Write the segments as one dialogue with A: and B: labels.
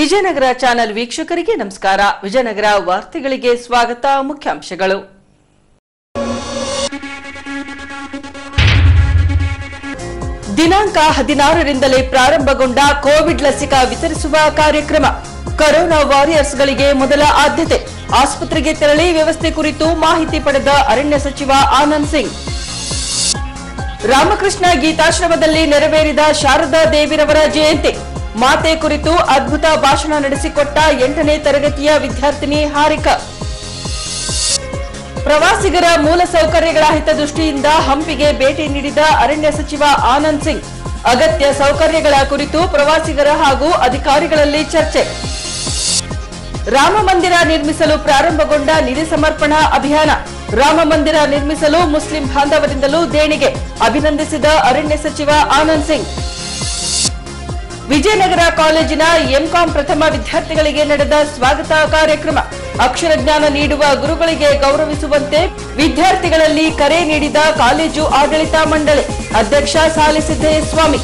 A: Vijayanagara channel ವೀಕ್ಷಕರಿಗೆ ನಮಸ್ಕಾರ ವಿಜಯನಗರ ವಾರ್ತೆಗಳಿಗೆ ಸ್ವಾಗತ ಮುಖ್ಯಾಂಶಗಳು ದಿನಾಂಕ ಹದಿನಾರರಿಂದಲೇ ಪ್ರಾರಂಭಗೊಂಡ ಕೋವಿಡ್ ಲಸಿಕಾ ವಿತರಿಸುವ ಕಾರ್ಯಕ್ರಮ ಕೊರೋನಾ ವಾರಿಯರ್ಸ್ಗಳಿಗೆ ಮೊದಲ ಆದ್ಯತೆ ಆಸ್ಪತ್ರೆಗೆ ತೆರಳಿ ವ್ಯವಸ್ಥೆ ಕುರಿತು ಮಾಹಿತಿ ಪಡೆದ ಅರಣ್ಯ ಸಚಿವ ಆನಂದ್ ಸಿಂಗ್ ರಾಮಕೃಷ್ಣ ಗೀತಾಶ್ರಮದಲ್ಲಿ ನೆರವೇರಿದ ಶಾರದಾ ದೇವಿರವರ ಜಯಂತಿ ಮಾತೆ ಕುರಿತು ಅದ್ಭುತ ಭಾಷಣ ನಡೆಸಿಕೊಟ್ಟ ಎಂಟನೇ ತರಗತಿಯ ವಿದ್ಯಾರ್ಥಿನಿ ಹಾರಿಕಾ ಪ್ರವಾಸಿಗರ ಮೂಲಸೌಕರ್ಯಗಳ ಹಿತದೃಷ್ಟಿಯಿಂದ ಹಂಪಿಗೆ ಭೇಟಿ ನೀಡಿದ ಅರಣ್ಯ ಸಚಿವ ಆನಂದ್ ಸಿಂಗ್ ಅಗತ್ಯ ಸೌಕರ್ಯಗಳ ಕುರಿತು ಪ್ರವಾಸಿಗರ ಹಾಗೂ ಅಧಿಕಾರಿಗಳಲ್ಲಿ ಚರ್ಚೆ ರಾಮ ಮಂದಿರ ನಿರ್ಮಿಸಲು ಪ್ರಾರಂಭಗೊಂಡ ನಿಧಿ ಸಮರ್ಪಣಾ ಅಭಿಯಾನ ರಾಮ ಮಂದಿರ ನಿರ್ಮಿಸಲು ಮುಸ್ಲಿಂ ಬಾಂಧವರಿಂದಲೂ ದೇಣಿಗೆ ಅಭಿನಂದಿಸಿದ ಅರಣ್ಯ ಸಚಿವ ಆನಂದ್ ಸಿಂಗ್ ವಿಜಯನಗರ ಕಾಲೇಜಿನ ಎಂಕಾಂ ಪ್ರಥಮ ವಿದ್ಯಾರ್ಥಿಗಳಿಗೆ ನಡೆದ ಸ್ವಾಗತ ಕಾರ್ಯಕ್ರಮ ಅಕ್ಷರ ಜ್ಞಾನ ನೀಡುವ ಗುರುಗಳಿಗೆ ಗೌರವಿಸುವಂತೆ ವಿದ್ಯಾರ್ಥಿಗಳಲ್ಲಿ ಕರೆ ನೀಡಿದ ಕಾಲೇಜು ಆಡಳಿತ ಮಂಡಳಿ ಅಧ್ಯಕ್ಷ ಸಾಲಿಸಿದ್ದೇಶ್ವಾಮಿ ಸ್ವಾಮಿ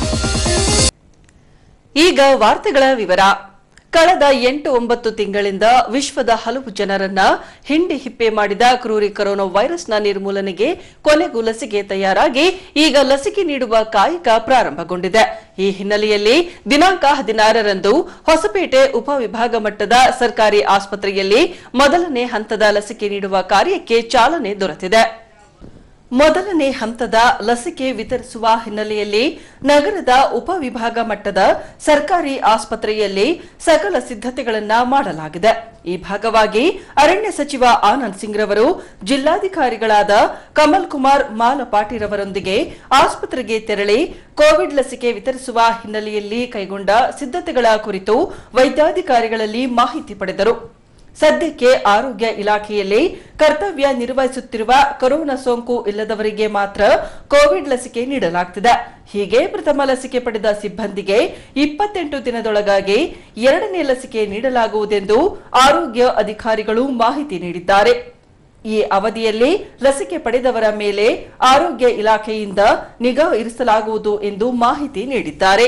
A: ಈಗ ವಾರ್ತೆಗಳ ವಿವರ ಕಳೆದ ಎಂಟು ಒಂಬತ್ತು ತಿಂಗಳಿಂದ ವಿಶ್ವದ ಹಲವು ಜನರನ್ನ ಹಿಂಡಿ ಹಿಪ್ಪೆ ಮಾಡಿದ ಕ್ರೂರಿ ಕೊರೋನಾ ವೈರಸ್ನ ನಿರ್ಮೂಲನೆಗೆ ಕೊನೆಗೂ ಲಸಿಕೆ ತಯಾರಾಗಿ ಈಗ ಲಸಿಕೆ ನೀಡುವ ಕಾಯಕ ಪ್ರಾರಂಭಗೊಂಡಿದೆ ಈ ಹಿನ್ನೆಲೆಯಲ್ಲಿ ದಿನಾಂಕ ಹದಿನಾರರಂದು ಹೊಸಪೇಟೆ ಉಪವಿಭಾಗ ಮಟ್ಟದ ಸರ್ಕಾರಿ ಆಸ್ಪತ್ರೆಯಲ್ಲಿ ಮೊದಲನೇ ಹಂತದ ಲಸಿಕೆ ನೀಡುವ ಕಾರ್ಯಕ್ಕೆ ಚಾಲನೆ ದೊರೆತಿದೆ ಮೊದಲನೇ ಹಂತದ ಲಸಿಕೆ ವಿತರಿಸುವ ಹಿನ್ನೆಲೆಯಲ್ಲಿ ನಗರದ ಉಪವಿಭಾಗ ಮಟ್ಟದ ಸರ್ಕಾರಿ ಆಸ್ಪತ್ರೆಯಲ್ಲಿ ಸಕಲ ಸಿದ್ಧತೆಗಳನ್ನ ಮಾಡಲಾಗಿದೆ ಈ ಭಾಗವಾಗಿ ಅರಣ್ಯ ಸಚಿವ ಆನಂದ್ ಸಿಂಗ್ ರವರು ಜಿಲ್ಲಾಧಿಕಾರಿಗಳಾದ ಕಮಲ್ ಕುಮಾರ್ ಮಾಲಪಾಟಿರವರೊಂದಿಗೆ ಆಸ್ಪತ್ರೆಗೆ ತೆರಳಿ ಕೋವಿಡ್ ಲಸಿಕೆ ವಿತರಿಸುವ ಹಿನ್ನೆಲೆಯಲ್ಲಿ ಕೈಗೊಂಡ ಸಿದ್ಧತೆಗಳ ಕುರಿತು ವೈದ್ಯಾಧಿಕಾರಿಗಳಲ್ಲಿ ಮಾಹಿತಿ ಪಡೆದರು ಸದ್ಯಕ್ಕೆ ಆರೋಗ್ಯ ಇಲಾಖೆಯಲ್ಲಿ ಕರ್ತವ್ಯ ನಿರ್ವಹಿಸುತ್ತಿರುವ ಕೊರೋನಾ ಸೋಂಕು ಇಲ್ಲದವರಿಗೆ ಮಾತ್ರ ಕೋವಿಡ್ ಲಸಿಕೆ ನೀಡಲಾಗುತ್ತಿದೆ ಹೀಗೆ ಪ್ರಥಮ ಲಸಿಕೆ ಪಡೆದ ಸಿಬ್ಬಂದಿಗೆ ಇಪ್ಪತ್ತೆಂಟು ದಿನದೊಳಗಾಗಿ ಎರಡನೇ ಲಸಿಕೆ ನೀಡಲಾಗುವುದೆಂದು ಆರೋಗ್ಯ ಅಧಿಕಾರಿಗಳು ಮಾಹಿತಿ ನೀಡಿದ್ದಾರೆ ಈ ಅವಧಿಯಲ್ಲಿ ಲಸಿಕೆ ಪಡೆದವರ ಮೇಲೆ ಆರೋಗ್ಯ ಇಲಾಖೆಯಿಂದ ನಿಗಾ ಇರಿಸಲಾಗುವುದು ಎಂದು ಮಾಹಿತಿ ನೀಡಿದ್ದಾರೆ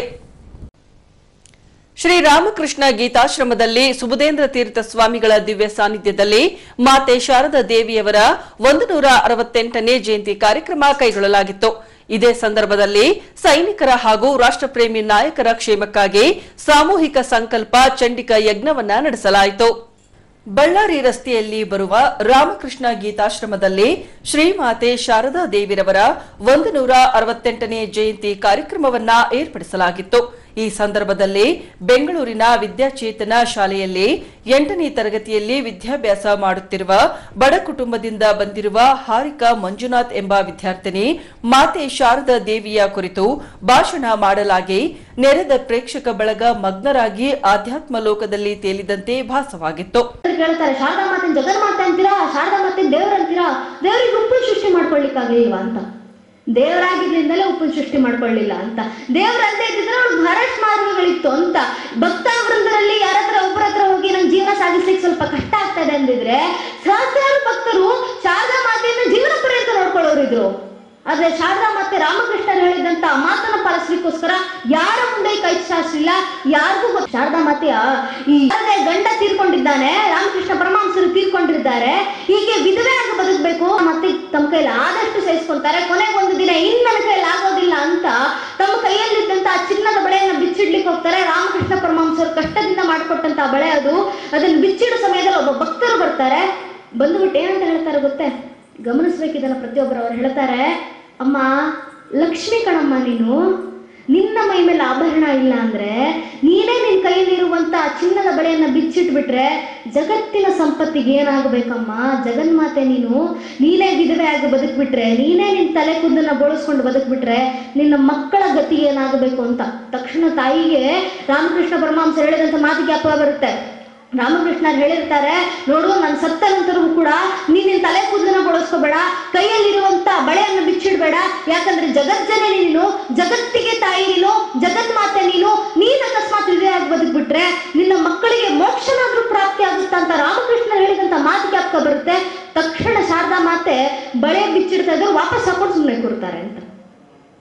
A: ಶ್ರೀರಾಮಕೃಷ್ಣ ಗೀತಾಶ್ರಮದಲ್ಲಿ ಸುಬುಧೇಂದ್ರ ತೀರ್ಥ ಸ್ವಾಮಿಗಳ ದಿವ್ಯ ಸಾನ್ನಿಧ್ಯದಲ್ಲಿ ಮಾತೆ ಶಾರದಾ ದೇವಿಯವರ ಒಂದು ನೂರ ಅರವತ್ತೆಂಟನೇ ಜಯಂತಿ ಕಾರ್ಯಕ್ರಮ ಕೈಗೊಳ್ಳಲಾಗಿತ್ತು ಇದೇ ಸಂದರ್ಭದಲ್ಲಿ ಸೈನಿಕರ ಹಾಗೂ ರಾಷ್ಟ್ರಪ್ರೇಮಿ ನಾಯಕರ ಕ್ಷೇಮಕ್ಕಾಗಿ ಸಾಮೂಹಿಕ ಸಂಕಲ್ಪ ಚಂಡಿಕ ಯಜ್ಞವನ್ನ ನಡೆಸಲಾಯಿತು ಬಳ್ಳಾರಿ ರಸ್ತೆಯಲ್ಲಿ ಬರುವ ರಾಮಕೃಷ್ಣ ಗೀತಾಶ್ರಮದಲ್ಲಿ ಶ್ರೀಮಾತೆ ಶಾರದಾ ದೇವಿರವರ ಒಂದು ನೂರ ಅರವತ್ತೆಂಟನೇ ಜಯಂತಿ ಕಾರ್ಯಕ್ರಮವನ್ನ ಏರ್ಪಡಿಸಲಾಗಿತ್ತು ಈ ಸಂದರ್ಭದಲ್ಲಿ ಬೆಂಗಳೂರಿನ ವಿದ್ಯಾಚೇತನ ಶಾಲೆಯಲ್ಲಿ ಎಂಟನೇ ತರಗತಿಯಲ್ಲಿ ವಿದ್ಯಾಭ್ಯಾಸ ಮಾಡುತ್ತಿರುವ ಬಡ ಕುಟುಂಬದಿಂದ ಬಂದಿರುವ ಹಾರಿಕಾ ಮಂಜುನಾಥ್ ಎಂಬ ವಿದ್ಯಾರ್ಥಿನಿ ಮಾತೆ ಶಾರದಾ ದೇವಿಯ ಕುರಿತು ಭಾಷಣ ಮಾಡಲಾಗಿ ನೆರೆದ ಪ್ರೇಕ್ಷಕ ಬಳಗ ಮಗ್ನರಾಗಿ ಆಧ್ಯಾತ್ಮ ಲೋಕದಲ್ಲಿ ತೇಲಿದಂತೆ ಭಾಸವಾಗಿತ್ತು
B: ಕೇಳ್ತಾರೆ ಶಾರದಾ ಮಾತಿನ ಜಗನ್ಮಾತೆ ಅಂತೀರಾ ಶಾರದಾ ಮಾತಿನ ದೇವ್ರ ಅಂತೀರಾ ದೇವರಿಗೆ ಉಪ್ಪು ಸೃಷ್ಟಿ ಮಾಡ್ಕೊಳ್ಳಿಕ್ಕಾಗ್ಲಿಲ್ವಾ ಅಂತ ದೇವರಾಗಿದ್ರಿಂದಲೇ ಉಪ್ಪು ಸೃಷ್ಟಿ ಮಾಡ್ಕೊಳ್ಳಿಲ್ಲ ಅಂತ ದೇವರಂತೆ ಇದ್ದಿದ್ರೆ ಅವ್ರಿಗೆ ಬಹಳಷ್ಟು ಮಾರ್ಗಗಳಿತ್ತು ಅಂತ ಭಕ್ತ ವೃಂದರಲ್ಲಿ ಯಾರ ಹತ್ರ ಒಬ್ಬರ ಹತ್ರ ಹೋಗಿ ನಂಗೆ ಜೀವನ ಸಾಗಿಸ್ಲಿಕ್ಕೆ ಸ್ವಲ್ಪ ಕಷ್ಟ ಆಗ್ತಾ ಇದೆ ಅಂದಿದ್ರೆ ಸಹಸ್ರಾರು ಭಕ್ತರು ಶಾರದಾ ಮಾತೆಯನ್ನು ಜೀವನ ಪರ್ಯಂತ ನೋಡ್ಕೊಳ್ಳೋರು ಇದ್ರು ಆದ್ರೆ ಶಾರದಾ ಮತ್ತೆ ರಾಮಕೃಷ್ಣರು ಹೇಳಿದಂತ ಆ ಮಾತನ್ನ ಪಾಲಿಸ್ಲಿಕ್ಕೋಸ್ಕರ ಯಾರ ಮುಂದೆ ಕೈ ಚಾಚಿಲ್ಲ ಯಾರಿಗೂ ಗೊತ್ತ ಶಾರದಾ ಮಾತೆಯ ಈ ಶಾರದೆ ಗಂಡ ತೀರ್ಕೊಂಡಿದ್ದಾನೆ ರಾಮಕೃಷ್ಣ ಪರಮಹಂಸರು ತೀರ್ಕೊಂಡಿದ್ದಾರೆ ಹೀಗೆ ವಿಧವೆ ಆಗಿ ಬದುಕಬೇಕು ಮತ್ತೆ ತಮ್ಮ ಕೈಲಿ ಆದಷ್ಟು ಸಹಿಸ್ಕೊಂತಾರೆ ಕೊನೆಗೆ ಒಂದು ದಿನ ಇನ್ ನನ್ನ ಕೈಲಿ ಆಗೋದಿಲ್ಲ ಅಂತ ತಮ್ಮ ಕೈಯಲ್ಲಿದ್ದಂತ ಆ ಚಿನ್ನದ ಬಳೆಯನ್ನ ಬಿಚ್ಚಿಡ್ಲಿಕ್ಕೆ ಹೋಗ್ತಾರೆ ರಾಮಕೃಷ್ಣ ಪರಮಹಂಸರು ಕಷ್ಟದಿಂದ ಮಾಡಿಕೊಟ್ಟಂತ ಬಳೆ ಅದು ಅದನ್ನ ಬಿಚ್ಚಿಡೋ ಸಮಯದಲ್ಲಿ ಒಬ್ಬ ಭಕ್ತರು ಬರ್ತಾರೆ ಬಂದ್ಬಿಟ್ಟು ಏನಂತ ಹೇಳ್ತಾರೆ ಗೊತ್ತೇ ಗಮನಿಸ್ಬೇಕಿದನ್ನ ಪ್ರತಿಯೊಬ್ಬರು ಅವ್ರು ಹೇಳ್ತಾರೆ ಅಮ್ಮ ಲಕ್ಷ್ಮಿ ಕಣಮ್ಮ ನೀನು ನಿನ್ನ ಮೈ ಮೇಲೆ ಆಭರಣ ಇಲ್ಲ ಅಂದ್ರೆ ನೀನೇ ನಿನ್ ಕೈಯಲ್ಲಿರುವಂತ ಚಿನ್ನದ ಬಳೆಯನ್ನ ಬಿಚ್ಚಿಟ್ಬಿಟ್ರೆ ಜಗತ್ತಿನ ಸಂಪತ್ತಿಗೆ ಏನಾಗಬೇಕಮ್ಮ ಜಗನ್ಮಾತೆ ನೀನು ನೀನೇ ವಿಧವೆ ಆಗಿ ಬದುಕ್ಬಿಟ್ರೆ ನೀನೇ ನಿನ್ ತಲೆ ಕೂದಲನ್ನ ಬೋಳಿಸ್ಕೊಂಡು ಬದುಕ್ಬಿಟ್ರೆ ನಿನ್ನ ಮಕ್ಕಳ ಗತಿ ಏನಾಗಬೇಕು ಅಂತ ತಕ್ಷಣ ತಾಯಿಗೆ ರಾಮಕೃಷ್ಣ ಪರಮಹಂಸ ಹೇಳಿದಂತ ಮಾತು ಜ್ಞಾಪಕ ಬರುತ್ತೆ ರಾಮಕೃಷ್ಣ ಹೇಳಿರ್ತಾರೆ ನೋಡು ನನ್ನ ಸತ್ತ ನಂತರವೂ ಕೂಡ ನೀನ್ ನಿನ್ ತಲೆ ಕೂದಲನ್ನ ಬಳಸ್ಕೋಬೇಡ ಕೈಯಲ್ಲಿರುವಂತ ಬಳೆಯನ್ನು ಬಿಚ್ಚಿಡ್ಬೇಡ ಯಾಕಂದ್ರೆ ಜಗಜ್ಜನೆ ನೀನು ಜಗತ್ತಿಗೆ ತಾಯಿ ನೀನು ಜಗತ್ ಮಾತೆ ನೀನು ನೀನ್ ಅಕಸ್ಮಾತ್ ವಿಧೆಯಾಗಿ ಬದುಕ್ಬಿಟ್ರೆ ನಿನ್ನ ಮಕ್ಕಳಿಗೆ ಮೋಕ್ಷನಾದ್ರೂ ಪ್ರಾಪ್ತಿ ಆಗುತ್ತಾ ಅಂತ ರಾಮಕೃಷ್ಣ ಹೇಳಿದಂತ ಮಾತು ಜ್ಞಾಪಕ ಬರುತ್ತೆ ತಕ್ಷಣ ಶಾರದಾ ಮಾತೆ ಬಳೆ ಬಿಚ್ಚಿಡ್ತಾ ಇದ್ರು ವಾಪಸ್ ಹಾಕೊಂಡು ಸುಮ್ಮನೆ ಕೊಡ್ತಾರೆ ಅಂತ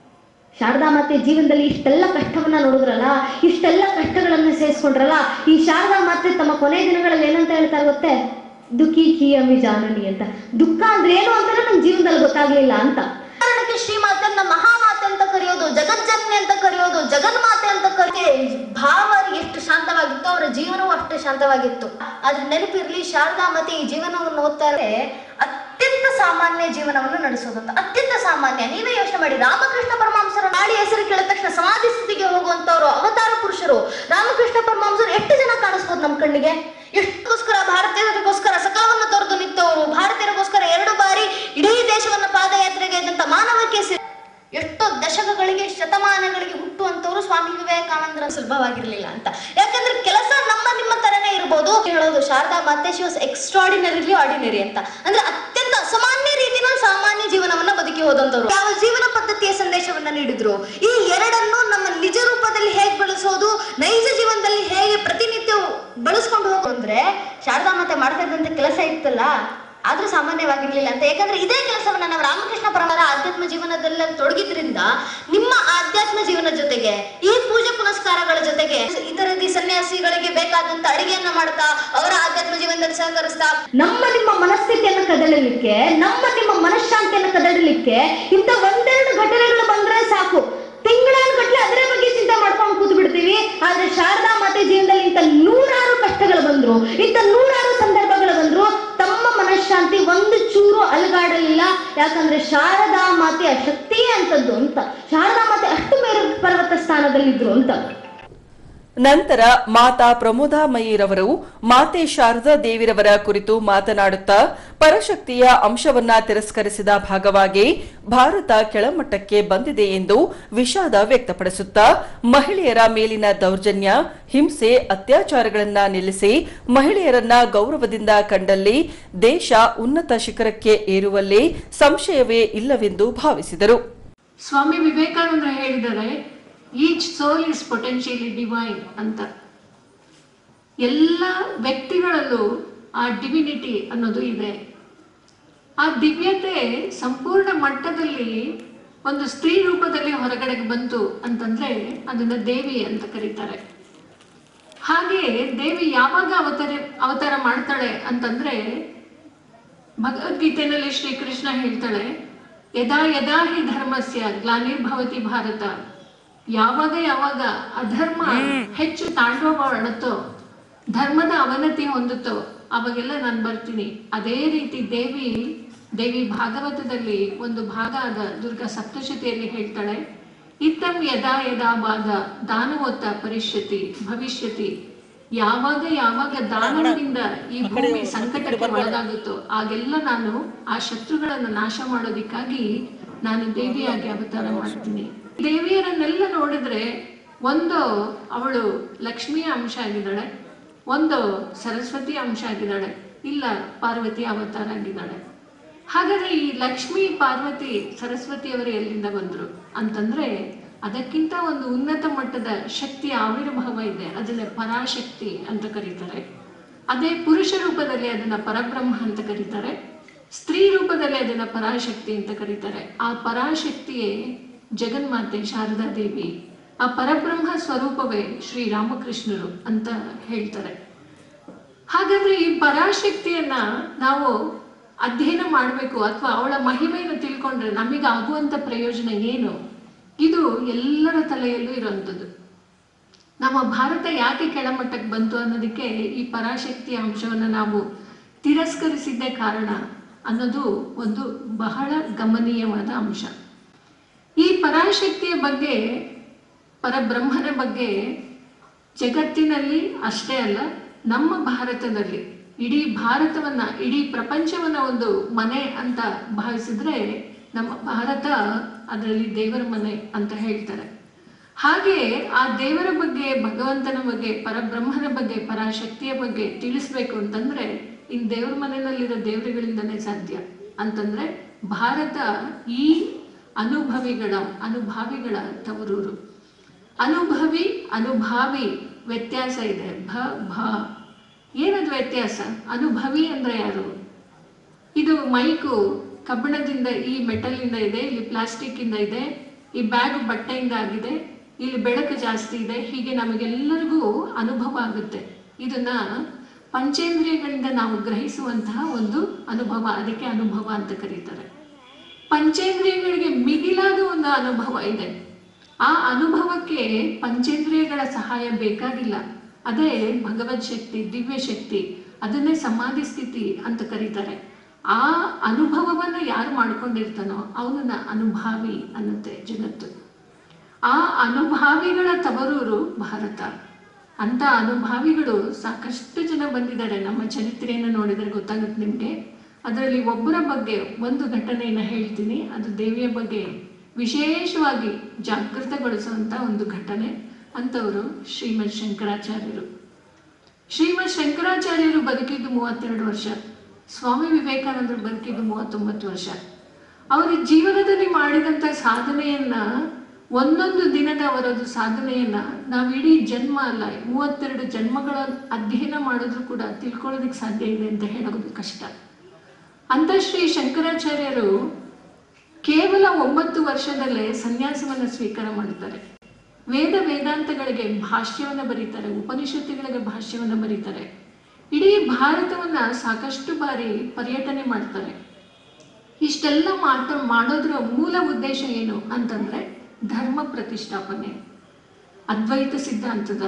B: ಶಾರದಾ ಮಾತೆ ಜೀವನದಲ್ಲಿ ಇಷ್ಟೆಲ್ಲ ಕಷ್ಟವನ್ನ ನೋಡಿದ್ರಲ್ಲ ಇಷ್ಟೆಲ್ಲ ಕಷ್ಟಗಳನ್ನ ಸೇರಿಸ್ಕೊಂಡ್ರಲ್ಲ ಈ ಶಾರದಾ ಮಾತೆ ತಮ್ಮ ಕೊನೆ ದಿನಗಳಲ್ಲಿ ಏನಂತ ಹೇಳ್ತಾರೆ ಗೊತ್ತೇ ದುಃಖಿ ಕಿಯಮಿ ಜಾನನಿ ಅಂತ ದುಃಖ ಅಂದ್ರೆ ಏನು ಅಂತಾನೆ ನನ್ನ ಜೀವನದಲ್ಲಿ ಗೊತ್ತಾಗ್ಲಿಲ್ಲ ಅಂತ ಕಾರಣಕ್ಕೆ ಶ್ರೀಮಾತೆಯನ್ನ ಮಹಾಮಾತೆ ಅಂತ ಕರೆಯೋದು ಜಗಜ್ಜನ್ಮಿ ಅಂತ ಕರೆಯೋದು ಜಗನ್ಮಾತೆ ಅಂತ ಕರೆಯ ಭಾವ ಎಷ್ಟು ಶಾಂತವಾಗಿತ್ತು ಅವರ ಜೀವನವೂ ಅಷ್ಟೇ ಶಾಂತವಾಗಿತ್ತು ಆದ್ರೆ ನೆನಪಿರ್ಲಿ ಶಾರದಾ ಮಾತೆ ಈ ಜೀವನವನ್ನು ಓದ್ತಾರೆ ಅತ್ಯಂತ ಸಾಮಾನ್ಯ ಜೀವನವನ್ನು ನಡೆಸೋದಂತ ಅತ್ಯಂತ ಸಾಮಾನ್ಯ ನೀವೇ ಯೋಚನೆ ಮಾಡಿ ರಾಮಕೃಷ್ಣ ಪರಮಹಂಸರ ನಾಡಿ ಹೆಸರು ಕೇಳಿದ ತಕ್ಷಣ ಸಮಾಧಿ ಸ್ಥಿತಿಗೆ ಹೋಗುವಂತವ್ರು ಅವತಾರ ಪುರುಷರು ರಾಮಕೃಷ್ಣ ಪರಮಹಂಸರು ಎಷ್ಟು ಜನ ಕಾಣಿಸ್ಬೋದು ನಮ್ಮ ಕಣ್ಣಿಗೆ ಎಷ್ಟಕ್ಕೋಸ್ಕರ ಭಾರತೀಯರಿಗೋಸ್ಕರ ಸಕಲವನ್ನು ತೊರೆದು ನಿಂತವರು ಭಾರತೀಯರಿಗೋಸ್ಕರ ಎರಡು ಬಾರಿ ಇಡೀ ದೇಶವನ್ನ ಪಾದಯಾತ್ರೆಗೆ ಇದ್ದಂತ ಮಾನವಕ್ಕೆ ಸೇ- ಎಷ್ಟೋ ದಶಕಗಳಿಗೆ ಶತಮಾನಗಳಿಗೆ ಹುಟ್ಟುವಂತವರು ಸ್ವಾಮಿ ವಿವೇಕಾನಂದರ ಸುಲಭವಾಗಿರ್ಲಿಲ್ಲ ಅಂತ ಯಾಕಂದ್ರೆ ಕೆಲಸ ನಮ್ಮ ನಿಮ್ಮ ತರನೇ ಇರ್ಬೋದು ಹೇಳೋದು ಶಾರದಾ ಮಾತೆ ಶಿ ವಾಸ್ ಎಕ್ಸ್ಟ್ರಾಡಿನರಿಲಿ ಆರ್ಡಿನರಿ ಅಂತ ಅಂದ್ರೆ ಅತ್ಯಂತ ಅಸಾಮಾನ್ಯ ರೀತಿಯಲ್ಲಿ ಸಾಮಾನ್ಯ ಜೀವನವನ್ನ ಬದುಕಿ ಹೋದಂತವ್ರು ಯಾವ ಜೀವನ ಪದ್ಧತಿಯ ಸಂದೇಶವನ್ನ ನೀಡಿದ್ರು ಈ ಎರಡನ್ನು ನಮ್ಮ ನಿಜ ರೂಪದಲ್ಲಿ ಹೇಗೆ ಬಳಸೋದು ನೈಜ ಜೀವನದಲ್ಲಿ ಹೇಗೆ ಪ್ರತಿನಿತ್ಯ ಬಳಸ್ಕೊಂಡು ಹೋಗು ಅಂದ್ರೆ ಶಾರದಾ ಮಾತೆ ಮಾಡ್ತಾ ಇದ್ದಂತ ಕೆಲಸ ಇತ್ತಲ್ಲ ಆದ್ರೂ ಸಾಮಾನ್ಯವಾಗಿರ್ಲಿಲ್ಲ ಅಂತ ಯಾಕಂದ್ರೆ ಇದೇ ಕೆಲಸವನ್ನ ನಾವು ರಾಮಕೃಷ್ಣ ಪರಮರ ಆಧ್ಯಾತ್ಮ ಜೀವನದಲ್ಲಿ ತೊಡಗಿದ್ರಿಂದ ನಿಮ್ಮ ಆಧ್ಯಾತ್ಮ ಜೀವನ ಜೊತೆಗೆ ಈ ಪೂಜೆ ಪುನಸ್ಕಾರಗಳ ಜೊತೆಗೆ ಇತರದಿ ಸನ್ಯಾಸಿಗಳಿಗೆ ಬೇಕಾದಂತ ಅಡಿಗೆಯನ್ನ ಮಾಡ್ತಾ ಅವರ ಆಧ್ಯಾತ್ಮ ಜೀವನದಲ್ಲಿ ಸಹಕರಿಸ್ತಾ ನಮ್ಮ ನಿಮ್ಮ ಮನಸ್ಥಿತಿಯನ್ನು ಕದಡಲಿಕ್ಕೆ ನಮ್ಮ ನಿಮ್ಮ ಮನಃಶಾಂತಿಯನ್ನು ಕದಡಲಿಕ್ಕೆ ಇಂಥ ಒಂದೆರಡು ಘಟನೆಗಳು ಬಂದ್ರೆ ಸಾಕು ತಿಂಗಳಾನುಗಟ್ಲೆ ಅದರ ಬಗ್ಗೆ ಚಿಂತೆ ಮಾಡ್ಕೊಂಡು ಕೂತು ಬಿಡ್ತೀವಿ ಆದ್ರೆ ಶಾರದಾ ಮಾತೆ ಜೀವನದಲ್ಲಿ ಇಂಥ ನೂರಾರು ಕಷ್ಟಗಳು ಬಂದ್ರು ಇಂಥ ನೂರಾರು ಸಂದರ್ಭಗಳು ಬಂದ್ರು ತಮ್ಮ ಮನಃಶಾಂತಿ ಒಂದು ಚೂರು ಅಲುಗಾಡಲಿಲ್ಲ ಯಾಕಂದ್ರೆ ಶಾರದಾ ಮಾತೆ ಆ ಶಕ್ತಿಯೇ ಅಂತದ್ದು ಅಂತ ಶಾರದಾ ಮಾತೆ ಅಷ್ಟು ಮೇರು ಪರ್ವತ ಸ್ಥಾನದಲ್ಲಿದ್ರು ಅಂತ
A: ನಂತರ ಮಾತಾ ಪ್ರಮೋದಾಮಯಿರವರು ಮಾತೆ ಶಾರದಾ ದೇವಿರವರ ಕುರಿತು ಮಾತನಾಡುತ್ತಾ ಪರಶಕ್ತಿಯ ಅಂಶವನ್ನ ತಿರಸ್ಕರಿಸಿದ ಭಾಗವಾಗಿ ಭಾರತ ಕೆಳಮಟ್ಟಕ್ಕೆ ಬಂದಿದೆ ಎಂದು ವಿಷಾದ ವ್ಯಕ್ತಪಡಿಸುತ್ತಾ ಮಹಿಳೆಯರ ಮೇಲಿನ ದೌರ್ಜನ್ಯ ಹಿಂಸೆ ಅತ್ಯಾಚಾರಗಳನ್ನ ನಿಲ್ಲಿಸಿ ಮಹಿಳೆಯರನ್ನ ಗೌರವದಿಂದ ಕಂಡಲ್ಲಿ ದೇಶ ಉನ್ನತ ಶಿಖರಕ್ಕೆ ಏರುವಲ್ಲಿ ಸಂಶಯವೇ ಇಲ್ಲವೆಂದು ಭಾವಿಸಿದರು
C: ಸ್ವಾಮಿ ವಿವೇಕಾನಂದ ಹೇಳಿದ್ದಾರೆ each soul is potentially divine ಅಂತ ಎಲ್ಲ ವ್ಯಕ್ತಿಗಳಲ್ಲೂ ಆ ಡಿವಿನಿಟಿ ಅನ್ನೋದು ಇದೆ ಆ ದಿವ್ಯತೆ ಸಂಪೂರ್ಣ ಮಟ್ಟದಲ್ಲಿ ಒಂದು ಸ್ತ್ರೀ ರೂಪದಲ್ಲಿ ಹೊರಗಡೆಗೆ ಬಂತು ಅಂತಂದ್ರೆ ಅದನ್ನ ದೇವಿ ಅಂತ ಕರೀತಾರೆ ಹಾಗೆ ದೇವಿ ಯಾವಾಗ ಅವತಾರ ಅವತಾರ ಮಾಡ್ತಾಳೆ ಅಂತಂದ್ರೆ ಭಗವದ್ಗೀತೆಯಲ್ಲಿ ಶ್ರೀಕೃಷ್ಣ ಹೇಳ್ತಾಳೆ ಯದಾ ಯದಾ ಹಿ ಧರ್ಮಸ್ಯ ಗ್ಲಾನಿರ್ಭವತಿ ಭಾರತ ಯಾವಾಗ ಯಾವಾಗ ಅಧರ್ಮ ಹೆಚ್ಚು ತಾಂಡವಡತ್ತೋ ಧರ್ಮದ ಅವನತಿ ಹೊಂದುತ್ತೋ ಅವಾಗೆಲ್ಲ ನಾನು ಬರ್ತೀನಿ ಅದೇ ರೀತಿ ದೇವಿ ದೇವಿ ಭಾಗವತದಲ್ಲಿ ಒಂದು ಭಾಗ ಆದ ದುರ್ಗಾ ಸಪ್ತಶತಿಯಲ್ಲಿ ಹೇಳ್ತಾಳೆ ಇತ್ತಂ ಯದಾ ಯದಾ ಬಾಧ ದಾನವೋತ್ತ ಪರಿಷ್ಯತಿ ಭವಿಷ್ಯತಿ ಯಾವಾಗ ಯಾವಾಗ ದಾನವದಿಂದ ಈ ಭೂಮಿ ಸಂಕಟಕ್ಕೆ ಒಳಗಾಗುತ್ತೋ ಆಗೆಲ್ಲ ನಾನು ಆ ಶತ್ರುಗಳನ್ನ ನಾಶ ಮಾಡೋದಿಕ್ಕಾಗಿ ನಾನು ದೇವಿಯಾಗಿ ಅವತಾರ ಮಾಡ್ತೀನಿ ದೇವಿಯರನ್ನೆಲ್ಲ ನೋಡಿದ್ರೆ ಒಂದು ಅವಳು ಲಕ್ಷ್ಮಿಯ ಅಂಶ ಆಗಿದ್ದಾಳೆ ಒಂದು ಸರಸ್ವತಿ ಅಂಶ ಆಗಿದ್ದಾಳೆ ಇಲ್ಲ ಪಾರ್ವತಿ ಅವತಾರ ಆಗಿದ್ದಾಳೆ ಹಾಗಾದ್ರೆ ಈ ಲಕ್ಷ್ಮಿ ಪಾರ್ವತಿ ಸರಸ್ವತಿಯವರು ಎಲ್ಲಿಂದ ಬಂದ್ರು ಅಂತಂದ್ರೆ ಅದಕ್ಕಿಂತ ಒಂದು ಉನ್ನತ ಮಟ್ಟದ ಶಕ್ತಿಯ ಆವಿರ್ಭಾವ ಇದೆ ಅದನ್ನ ಪರಾಶಕ್ತಿ ಅಂತ ಕರೀತಾರೆ ಅದೇ ಪುರುಷ ರೂಪದಲ್ಲಿ ಅದನ್ನ ಪರಬ್ರಹ್ಮ ಅಂತ ಕರೀತಾರೆ ಸ್ತ್ರೀ ರೂಪದಲ್ಲಿ ಅದನ್ನ ಪರಾಶಕ್ತಿ ಅಂತ ಕರೀತಾರೆ ಆ ಪರಾಶಕ್ತಿಯೇ ಜಗನ್ಮಾತೆ ಶಾರದಾ ದೇವಿ ಆ ಪರಬ್ರಹ್ಮ ಸ್ವರೂಪವೇ ಶ್ರೀ ರಾಮಕೃಷ್ಣರು ಅಂತ ಹೇಳ್ತಾರೆ ಹಾಗಾದ್ರೆ ಈ ಪರಾಶಕ್ತಿಯನ್ನ ನಾವು ಅಧ್ಯಯನ ಮಾಡಬೇಕು ಅಥವಾ ಅವಳ ಮಹಿಮೆಯನ್ನು ತಿಳ್ಕೊಂಡ್ರೆ ನಮಗೆ ಆಗುವಂತ ಪ್ರಯೋಜನ ಏನು ಇದು ಎಲ್ಲರ ತಲೆಯಲ್ಲೂ ಇರುವಂಥದ್ದು ನಮ್ಮ ಭಾರತ ಯಾಕೆ ಕೆಳಮಟ್ಟಕ್ಕೆ ಬಂತು ಅನ್ನೋದಕ್ಕೆ ಈ ಪರಾಶಕ್ತಿಯ ಅಂಶವನ್ನು ನಾವು ತಿರಸ್ಕರಿಸಿದ್ದೇ ಕಾರಣ ಅನ್ನೋದು ಒಂದು ಬಹಳ ಗಮನೀಯವಾದ ಅಂಶ ಈ ಪರಾಶಕ್ತಿಯ ಬಗ್ಗೆ ಪರಬ್ರಹ್ಮನ ಬಗ್ಗೆ ಜಗತ್ತಿನಲ್ಲಿ ಅಷ್ಟೇ ಅಲ್ಲ ನಮ್ಮ ಭಾರತದಲ್ಲಿ ಇಡೀ ಭಾರತವನ್ನ ಇಡೀ ಪ್ರಪಂಚವನ್ನ ಒಂದು ಮನೆ ಅಂತ ಭಾವಿಸಿದ್ರೆ ನಮ್ಮ ಭಾರತ ಅದರಲ್ಲಿ ದೇವರ ಮನೆ ಅಂತ ಹೇಳ್ತಾರೆ ಹಾಗೆ ಆ ದೇವರ ಬಗ್ಗೆ ಭಗವಂತನ ಬಗ್ಗೆ ಪರಬ್ರಹ್ಮನ ಬಗ್ಗೆ ಪರಾಶಕ್ತಿಯ ಬಗ್ಗೆ ತಿಳಿಸ್ಬೇಕು ಅಂತಂದ್ರೆ ಇನ್ ದೇವ್ರ ಮನೆಯಲ್ಲಿರೋ ದೇವರುಗಳಿಂದನೇ ಸಾಧ್ಯ ಅಂತಂದ್ರೆ ಭಾರತ ಈ ಅನುಭವಿಗಳ ಅನುಭಾವಿಗಳ ತವರೂರು ಅನುಭವಿ ಅನುಭಾವಿ ವ್ಯತ್ಯಾಸ ಇದೆ ಭ ಭ ಏನದು ವ್ಯತ್ಯಾಸ ಅನುಭವಿ ಅಂದ್ರೆ ಯಾರು ಇದು ಮೈಕು ಕಬ್ಬಿಣದಿಂದ ಈ ಮೆಟಲ್ ಇಂದ ಇದೆ ಇಲ್ಲಿ ಪ್ಲಾಸ್ಟಿಕ್ ಇಂದ ಇದೆ ಈ ಬ್ಯಾಗ್ ಬಟ್ಟೆಯಿಂದ ಆಗಿದೆ ಇಲ್ಲಿ ಬೆಳಕು ಜಾಸ್ತಿ ಇದೆ ಹೀಗೆ ನಮಗೆಲ್ಲರಿಗೂ ಅನುಭವ ಆಗುತ್ತೆ ಇದನ್ನ ಪಂಚೇಂದ್ರಿಯಗಳಿಂದ ನಾವು ಗ್ರಹಿಸುವಂತಹ ಒಂದು ಅನುಭವ ಅದಕ್ಕೆ ಅನುಭವ ಅಂತ ಕರೀತಾರೆ ಪಂಚೇಂದ್ರಿಯಗಳಿಗೆ ಮಿಗಿಲಾದ ಒಂದು ಅನುಭವ ಇದೆ ಆ ಅನುಭವಕ್ಕೆ ಪಂಚೇಂದ್ರಿಯಗಳ ಸಹಾಯ ಬೇಕಾಗಿಲ್ಲ ಅದೇ ಭಗವತ್ ಶಕ್ತಿ ದಿವ್ಯ ಶಕ್ತಿ ಅದನ್ನೇ ಸಮಾಧಿ ಸ್ಥಿತಿ ಅಂತ ಕರೀತಾರೆ ಆ ಅನುಭವವನ್ನ ಯಾರು ಮಾಡ್ಕೊಂಡಿರ್ತಾನೋ ಅವನನ್ನ ಅನುಭಾವಿ ಅನ್ನುತ್ತೆ ಜಗತ್ತು ಆ ಅನುಭಾವಿಗಳ ತವರೂರು ಭಾರತ ಅಂತ ಅನುಭಾವಿಗಳು ಸಾಕಷ್ಟು ಜನ ಬಂದಿದ್ದಾರೆ ನಮ್ಮ ಚರಿತ್ರೆಯನ್ನು ನೋಡಿದರೆ ಗೊತ್ತಾಗುತ್ತೆ ನಿಮಗೆ ಅದರಲ್ಲಿ ಒಬ್ಬರ ಬಗ್ಗೆ ಒಂದು ಘಟನೆಯನ್ನು ಹೇಳ್ತೀನಿ ಅದು ದೇವಿಯ ಬಗ್ಗೆ ವಿಶೇಷವಾಗಿ ಜಾಗೃತಗೊಳಿಸುವಂತ ಒಂದು ಘಟನೆ ಅಂತವರು ಶ್ರೀಮದ್ ಶಂಕರಾಚಾರ್ಯರು ಶ್ರೀಮದ್ ಶಂಕರಾಚಾರ್ಯರು ಬದುಕಿದ್ದು ಮೂವತ್ತೆರಡು ವರ್ಷ ಸ್ವಾಮಿ ವಿವೇಕಾನಂದರು ಬದುಕಿದ್ದು ಮೂವತ್ತೊಂಬತ್ತು ವರ್ಷ ಅವರ ಜೀವನದಲ್ಲಿ ಮಾಡಿದಂಥ ಸಾಧನೆಯನ್ನ ಒಂದೊಂದು ದಿನದ ಅವರದು ಸಾಧನೆಯನ್ನ ನಾವು ಇಡೀ ಜನ್ಮ ಅಲ್ಲ ಮೂವತ್ತೆರಡು ಜನ್ಮಗಳ ಅಧ್ಯಯನ ಮಾಡಿದ್ರು ಕೂಡ ತಿಳ್ಕೊಳ್ಳೋದಕ್ಕೆ ಸಾಧ್ಯ ಇದೆ ಅಂತ ಹೇಳೋದು ಕಷ್ಟ ಅಂತ ಶ್ರೀ ಶಂಕರಾಚಾರ್ಯರು ಕೇವಲ ಒಂಬತ್ತು ವರ್ಷದಲ್ಲೇ ಸನ್ಯಾಸವನ್ನ ಸ್ವೀಕಾರ ಮಾಡುತ್ತಾರೆ ವೇದ ವೇದಾಂತಗಳಿಗೆ ಭಾಷ್ಯವನ್ನ ಬರೀತಾರೆ ಉಪನಿಷತ್ತುಗಳಿಗೆ ಭಾಷ್ಯವನ್ನ ಬರೀತಾರೆ ಇಡೀ ಭಾರತವನ್ನ ಸಾಕಷ್ಟು ಬಾರಿ ಪರ್ಯಟನೆ ಮಾಡ್ತಾರೆ ಇಷ್ಟೆಲ್ಲ ಮಾಟ ಮಾಡೋದ್ರ ಮೂಲ ಉದ್ದೇಶ ಏನು ಅಂತಂದ್ರೆ ಧರ್ಮ ಪ್ರತಿಷ್ಠಾಪನೆ ಅದ್ವೈತ ಸಿದ್ಧಾಂತದ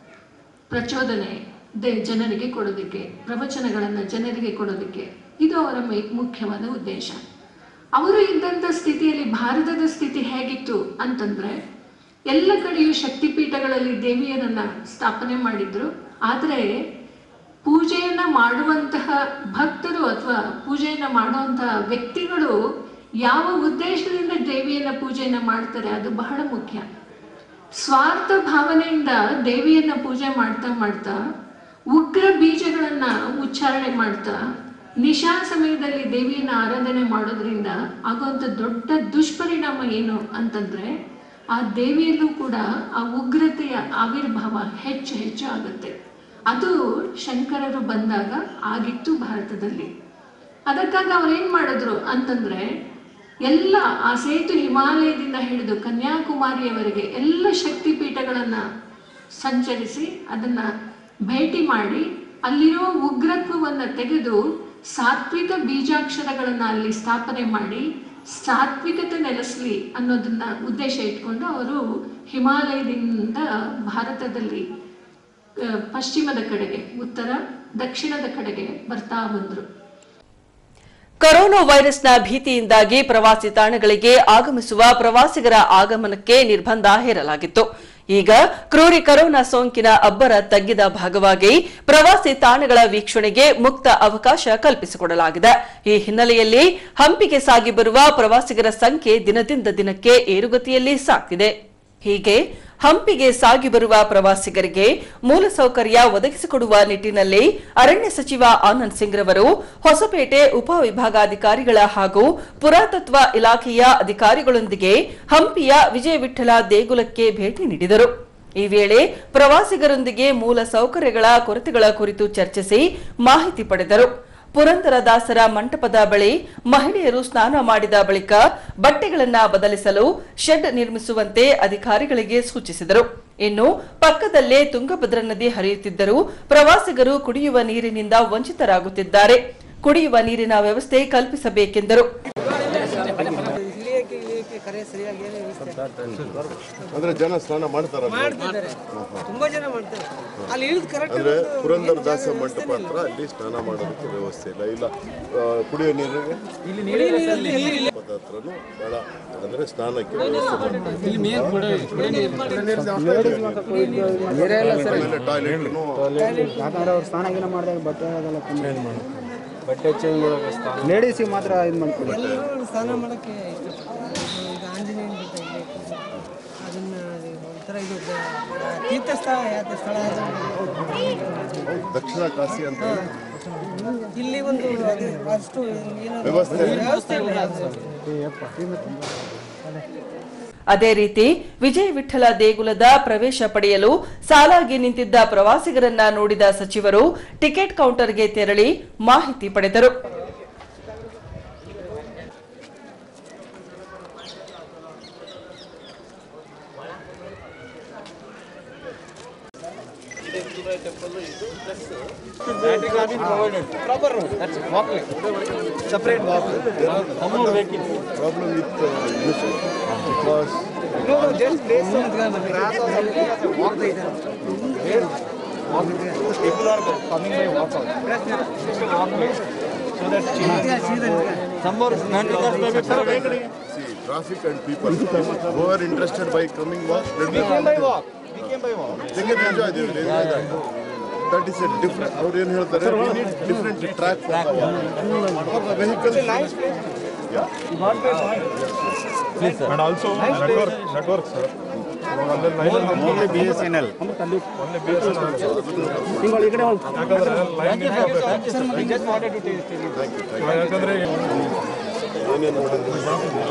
C: ಪ್ರಚೋದನೆ ದೇ ಜನರಿಗೆ ಕೊಡೋದಕ್ಕೆ ಪ್ರವಚನಗಳನ್ನು ಜನರಿಗೆ ಕೊಡೋದಕ್ಕೆ ಇದು ಅವರ ಮೈ- ಮುಖ್ಯವಾದ ಉದ್ದೇಶ ಅವರು ಇದ್ದಂಥ ಸ್ಥಿತಿಯಲ್ಲಿ ಭಾರತದ ಸ್ಥಿತಿ ಹೇಗಿತ್ತು ಅಂತಂದ್ರೆ ಎಲ್ಲ ಕಡೆಯೂ ಶಕ್ತಿಪೀಠಗಳಲ್ಲಿ ದೇವಿಯರನ್ನ ಸ್ಥಾಪನೆ ಮಾಡಿದ್ರು ಆದರೆ ಪೂಜೆಯನ್ನ ಮಾಡುವಂತಹ ಭಕ್ತರು ಅಥವಾ ಪೂಜೆಯನ್ನ ಮಾಡುವಂತಹ ವ್ಯಕ್ತಿಗಳು ಯಾವ ಉದ್ದೇಶದಿಂದ ದೇವಿಯನ್ನ ಪೂಜೆಯನ್ನ ಮಾಡ್ತಾರೆ ಅದು ಬಹಳ ಮುಖ್ಯ ಸ್ವಾರ್ಥ ಭಾವನೆಯಿಂದ ದೇವಿಯನ್ನ ಪೂಜೆ ಮಾಡ್ತಾ ಮಾಡ್ತಾ ಉಗ್ರ ಬೀಜಗಳನ್ನ ಉಚ್ಚಾರಣೆ ಮಾಡ್ತಾ ನಿಶಾ ಸಮಯದಲ್ಲಿ ದೇವಿಯನ್ನ ಆರಾಧನೆ ಮಾಡೋದ್ರಿಂದ ಆಗುವಂತ ದೊಡ್ಡ ದುಷ್ಪರಿಣಾಮ ಏನು ಅಂತಂದ್ರೆ ಆ ದೇವಿಯಲ್ಲೂ ಕೂಡ ಆ ಉಗ್ರತೆಯ ಆವಿರ್ಭಾವ ಹೆಚ್ಚು ಹೆಚ್ಚು ಆಗುತ್ತೆ ಅದು ಶಂಕರರು ಬಂದಾಗ ಆಗಿತ್ತು ಭಾರತದಲ್ಲಿ ಅದಕ್ಕಾಗಿ ಅವ್ರೇನ್ ಮಾಡಿದ್ರು ಅಂತಂದ್ರೆ ಎಲ್ಲ ಆ ಸೇತು ಹಿಮಾಲಯದಿಂದ ಹಿಡಿದು ಕನ್ಯಾಕುಮಾರಿಯವರೆಗೆ ಎಲ್ಲ ಶಕ್ತಿ ಪೀಠಗಳನ್ನ ಸಂಚರಿಸಿ ಅದನ್ನ ಭೇಟಿ ಮಾಡಿ ಅಲ್ಲಿರೋ ಉಗ್ರತ್ವವನ್ನ ತೆಗೆದು ಸಾತ್ವಿಕ ಬೀಜಾಕ್ಷರಗಳನ್ನ ಅಲ್ಲಿ ಸ್ಥಾಪನೆ ಮಾಡಿ ಸಾತ್ವಿಕತೆ ನೆಲೆಸಲಿ ಅನ್ನೋದನ್ನ ಉದ್ದೇಶ ಇಟ್ಕೊಂಡು ಅವರು ಹಿಮಾಲಯದಿಂದ ಭಾರತದಲ್ಲಿ ಆ, ಪಶ್ಚಿಮದ ಕಡೆಗೆ ಉತ್ತರ ದಕ್ಷಿಣದ ಕಡೆಗೆ ಬರ್ತಾ ಬಂದ್ರು
A: ಕೊರೋನಾ ವೈರಸ್ನ ಭೀತಿಯಿಂದಾಗಿ ಪ್ರವಾಸಿ ತಾಣಗಳಿಗೆ ಆಗಮಿಸುವ ಪ್ರವಾಸಿಗರ ಆಗಮನಕ್ಕೆ ನಿರ್ಬಂಧ ಹೇರಲಾಗಿತ್ತು ಈಗ ಕ್ರೂರಿ ಕೊರೋನಾ ಸೋಂಕಿನ ಅಬ್ಬರ ತಗ್ಗಿದ ಭಾಗವಾಗಿ ಪ್ರವಾಸಿ ತಾಣಗಳ ವೀಕ್ಷಣೆಗೆ ಮುಕ್ತ ಅವಕಾಶ ಕಲ್ಪಿಸಿಕೊಡಲಾಗಿದೆ ಈ ಹಿನ್ನೆಲೆಯಲ್ಲಿ ಹಂಪಿಗೆ ಸಾಗಿ ಬರುವ ಪ್ರವಾಸಿಗರ ಸಂಖ್ಯೆ ದಿನದಿಂದ ದಿನಕ್ಕೆ ಏರುಗತಿಯಲ್ಲಿ ಸಾಗ್ತಿದೆ ಹೀಗೆ ಹಂಪಿಗೆ ಸಾಗಿ ಬರುವ ಪ್ರವಾಸಿಗರಿಗೆ ಮೂಲಸೌಕರ್ಯ ಒದಗಿಸಿಕೊಡುವ ನಿಟ್ಟಿನಲ್ಲಿ ಅರಣ್ಯ ಸಚಿವ ಆನಂದ್ ಸಿಂಗ್ ರವರು ಹೊಸಪೇಟೆ ಉಪವಿಭಾಗಾಧಿಕಾರಿಗಳ ಹಾಗೂ ಪುರಾತತ್ವ ಇಲಾಖೆಯ ಅಧಿಕಾರಿಗಳೊಂದಿಗೆ ಹಂಪಿಯ ವಿಜಯ ವಿಠಲ ದೇಗುಲಕ್ಕೆ ಭೇಟಿ ನೀಡಿದರು ಈ ವೇಳೆ ಪ್ರವಾಸಿಗರೊಂದಿಗೆ ಮೂಲ ಸೌಕರ್ಯಗಳ ಕೊರತೆಗಳ ಕುರಿತು ಚರ್ಚಿಸಿ ಮಾಹಿತಿ ಪಡೆದರು ಪುರಂದರದಾಸರ ಮಂಟಪದ ಬಳಿ ಮಹಿಳೆಯರು ಸ್ನಾನ ಮಾಡಿದ ಬಳಿಕ ಬಟ್ಟೆಗಳನ್ನ ಬದಲಿಸಲು ಶೆಡ್ ನಿರ್ಮಿಸುವಂತೆ ಅಧಿಕಾರಿಗಳಿಗೆ ಸೂಚಿಸಿದರು ಇನ್ನು ಪಕ್ಕದಲ್ಲೇ ತುಂಗಭದ್ರಾ ನದಿ ಹರಿಯುತ್ತಿದ್ದರೂ ಪ್ರವಾಸಿಗರು ಕುಡಿಯುವ ನೀರಿನಿಂದ ವಂಚಿತರಾಗುತ್ತಿದ್ದಾರೆ ಕುಡಿಯುವ ನೀರಿನ ವ್ಯವಸ್ಥೆ ಕಲ್ಪಿಸಬೇಕೆಂದರು
D: ಇಳಿಯಕ್ಕೆ ಇಳಿಯಕ್ಕೆ ಕರೆ ಸರಿಯಾಗಿ ಏನು ವ್ಯವಸ್ಥೆ
E: ಅಂದ್ರೆ ಜನ ಸ್ನಾನ ಮಾಡ್ತಾರ
D: ಮಾಡ್ತಿದ್ದಾರೆ ತುಂಬಾ ಜನ ಮಾಡ್ತಾರೆ ಅಲ್ಲಿ ಇಳಿದು ಕರೆಕ್ಟ್
E: ಅಂದ್ರೆ ಪುರಂದರ ದಾಸ ಮಂಟಪ ಹತ್ರ ಅಲ್ಲಿ ಸ್ನಾನ ಮಾಡೋದಕ್ಕೆ ವ್ಯವಸ್ಥೆ ಇಲ್ಲ ಇಲ್ಲ ಆ, ಕುಡಿಯೋ ನೀರಿಗೆ ಮಂಟಪದ ಹತ್ರನೂ ಬಹಳ ಅಂದ್ರೆ ಸ್ನಾನಕ್ಕೆ ವ್ಯವಸ್ಥೆ ಮಾಡ್ತಾರೆ ಟಾಯ್ಲೆಟ್ನು
F: ಯಾಕಂದ್ರೆ ಅವ್ರು ಸ್ನಾನ ಗೀನ ಮಾಡಿದಾಗ ಬಟ್ಟೆ ಅದೆಲ್ಲ ಬಟ್ಟೆ ಚೇಂಜ್ ಮಾಡೋಕೆ ಲೇಡೀಸಿಗೆ ಮಾತ್ರ ಇದು ಮಾಡ್ಕೊಡಿ
D: ಎಲ್ಲರೂ ಸ್ನಾನ ಮಾಡಕ್ಕೆ ಇಷ್ಟಪಡ್ತಾರೆ ಈಗ ಆಂಜನೇಯನ ಬೆಟ್ಟ ಇದೆ ಅದನ್ನ ಅದು ಒಂಥರ ಇದು ದ- ತೀರ್ಥ ಸ್ಥಳ ಯಾತ್ರೆ ಸ್ಥಳ ಅದು.
E: ದಕ್ಷಿಣ ಕಾಶಿ ಅಂತ
D: ಇಲ್ಲಿ ಒಂದು ಅದು ಅಷ್ಟು ಏನು
E: ವ್ಯವಸ್ಥೆ
D: ವ್ಯವಸ್ಥೆ ಇಲ್ಲ ಅದು.
A: ಅದೇ ರೀತಿ ವಿಜಯ ವಿಠಲ ದೇಗುಲದ ಪ್ರವೇಶ ಪಡೆಯಲು ಸಾಲಾಗಿ ನಿಂತಿದ್ದ ಪ್ರವಾಸಿಗರನ್ನ ನೋಡಿದ ಸಚಿವರು ಟಿಕೆಟ್ ಕೌಂಟರ್ಗೆ ತೆರಳಿ ಮಾಹಿತಿ ಪಡೆದರು
F: Proper road. That's it. Walkway. Separate walkway.
E: Problem with uh, this one, because
F: No, no, just place some grass or something as a walkway. There, walkway. People are coming by walkout. Just a walkway. So that some more
E: see, traffic and people who are interested by coming walk, let
F: We
E: them
F: came by walk. We came by walk.
E: they can enjoy this. They enjoy that. That is a different, ಅವ್ರು ಏನು ಹೇಳ್ತಾರೆ we need different track for the walk. For the vehicles.
F: It's a nice place.
G: And also network, network, sir. Only line
F: Only BSNL.
G: only BSNL also. ಯಾಕಂದ್ರೆ line ಇಂದ ಬೇಕು.
F: We just wanted to tell tell you.
E: Thank you, thank you.
G: ಯಾಕಂದ್ರೆ
E: ಏನೇನು ನೋಡಿದ್ರಿ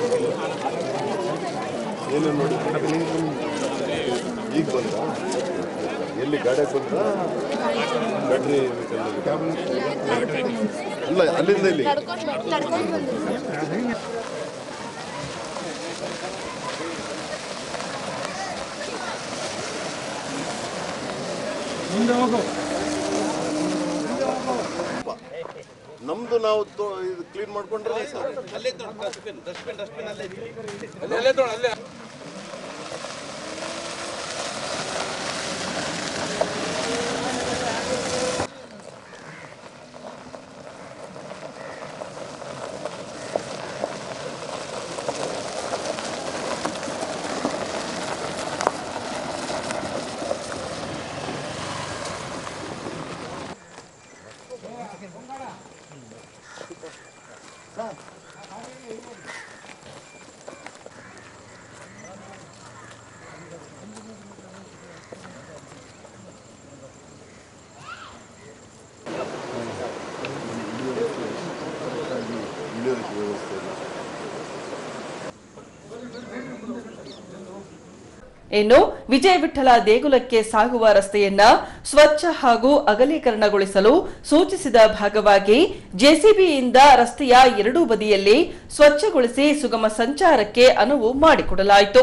E: ಏನೇನು ನೋಡಿದ್ರಿ ಈಗ ಬಂದ ಎಲ್ಲಿ ಗಾಡಿಯಾಗ ಬಂದ ಬ್ಯಾಟ್ರಿ ಇಲ್ಲ ಅಲ್ಲಿಂದ ಇಲ್ಲಿ ನಮ್ದು ನಾವು ತೊ- ಇದು ಕ್ಲೀನ್ ಮಾಡ್ಕೊಂಡ್ರೆ ಸರ್ ಇಳಿಯೋದಕ್ಕೆ ವ್ಯವಸ್ಥೆ ಇಲ್ಲ
A: ಇನ್ನು ವಿಜಯ ವಿಠಲ ದೇಗುಲಕ್ಕೆ ಸಾಗುವ ರಸ್ತೆಯನ್ನ ಸ್ವಚ್ಛ ಹಾಗೂ ಅಗಲೀಕರಣಗೊಳಿಸಲು ಸೂಚಿಸಿದ ಭಾಗವಾಗಿ ಜೆಸಿಬಿಯಿಂದ ರಸ್ತೆಯ ಎರಡೂ ಬದಿಯಲ್ಲಿ ಸ್ವಚ್ಛಗೊಳಿಸಿ ಸುಗಮ ಸಂಚಾರಕ್ಕೆ ಅನುವು ಮಾಡಿಕೊಡಲಾಯಿತು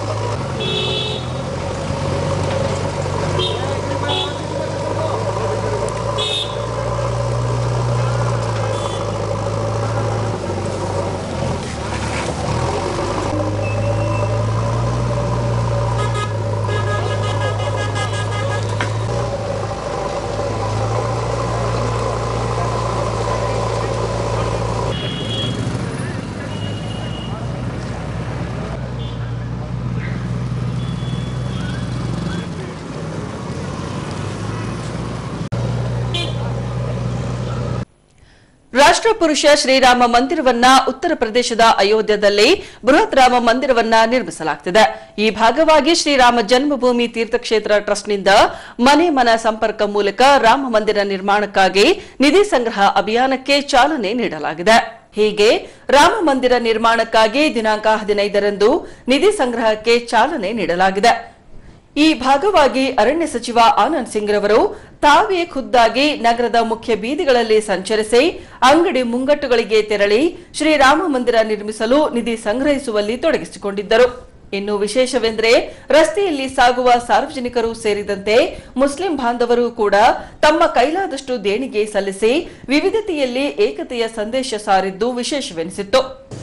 A: ರಾಷ್ಟ್ರಪುರುಷ ಶ್ರೀರಾಮ ಮಂದಿರವನ್ನ ಉತ್ತರ ಪ್ರದೇಶದ ಅಯೋಧ್ಯದಲ್ಲಿ ಬೃಹತ್ ರಾಮ ಮಂದಿರವನ್ನ ನಿರ್ಮಿಸಲಾಗುತ್ತಿದೆ ಈ ಭಾಗವಾಗಿ ಶ್ರೀರಾಮ ಜನ್ಮಭೂಮಿ ತೀರ್ಥಕ್ಷೇತ್ರ ಟ್ರಸ್ಟ್ನಿಂದ ಮನೆ ಮನ ಸಂಪರ್ಕ ಮೂಲಕ ರಾಮ ಮಂದಿರ ನಿರ್ಮಾಣಕ್ಕಾಗಿ ನಿಧಿ ಸಂಗ್ರಹ ಅಭಿಯಾನಕ್ಕೆ ಚಾಲನೆ ನೀಡಲಾಗಿದೆ ಹೀಗೆ ರಾಮ ಮಂದಿರ ನಿರ್ಮಾಣಕ್ಕಾಗಿ ದಿನಾಂಕ ಹದಿನೈದರಂದು ನಿಧಿ ಸಂಗ್ರಹಕ್ಕೆ ಚಾಲನೆ ನೀಡಲಾಗಿದೆ ಈ ಭಾಗವಾಗಿ ಅರಣ್ಯ ಸಚಿವ ಆನಂದ್ ಸಿಂಗ್ ರವರು ತಾವೇ ಖುದ್ದಾಗಿ ನಗರದ ಮುಖ್ಯ ಬೀದಿಗಳಲ್ಲಿ ಸಂಚರಿಸಿ ಅಂಗಡಿ ಮುಂಗಟ್ಟುಗಳಿಗೆ ತೆರಳಿ ಶ್ರೀರಾಮ ಮಂದಿರ ನಿರ್ಮಿಸಲು ನಿಧಿ ಸಂಗ್ರಹಿಸುವಲ್ಲಿ ತೊಡಗಿಸಿಕೊಂಡಿದ್ದರು ಇನ್ನು ವಿಶೇಷವೆಂದರೆ ರಸ್ತೆಯಲ್ಲಿ ಸಾಗುವ ಸಾರ್ವಜನಿಕರು ಸೇರಿದಂತೆ ಮುಸ್ಲಿಂ ಬಾಂಧವರು ಕೂಡ ತಮ್ಮ ಕೈಲಾದಷ್ಟು ದೇಣಿಗೆ ಸಲ್ಲಿಸಿ ವಿವಿಧತೆಯಲ್ಲಿ ಏಕತೆಯ ಸಂದೇಶ ಸಾರಿದ್ದು ವಿಶೇಷವೆನಿಸಿತ್ತು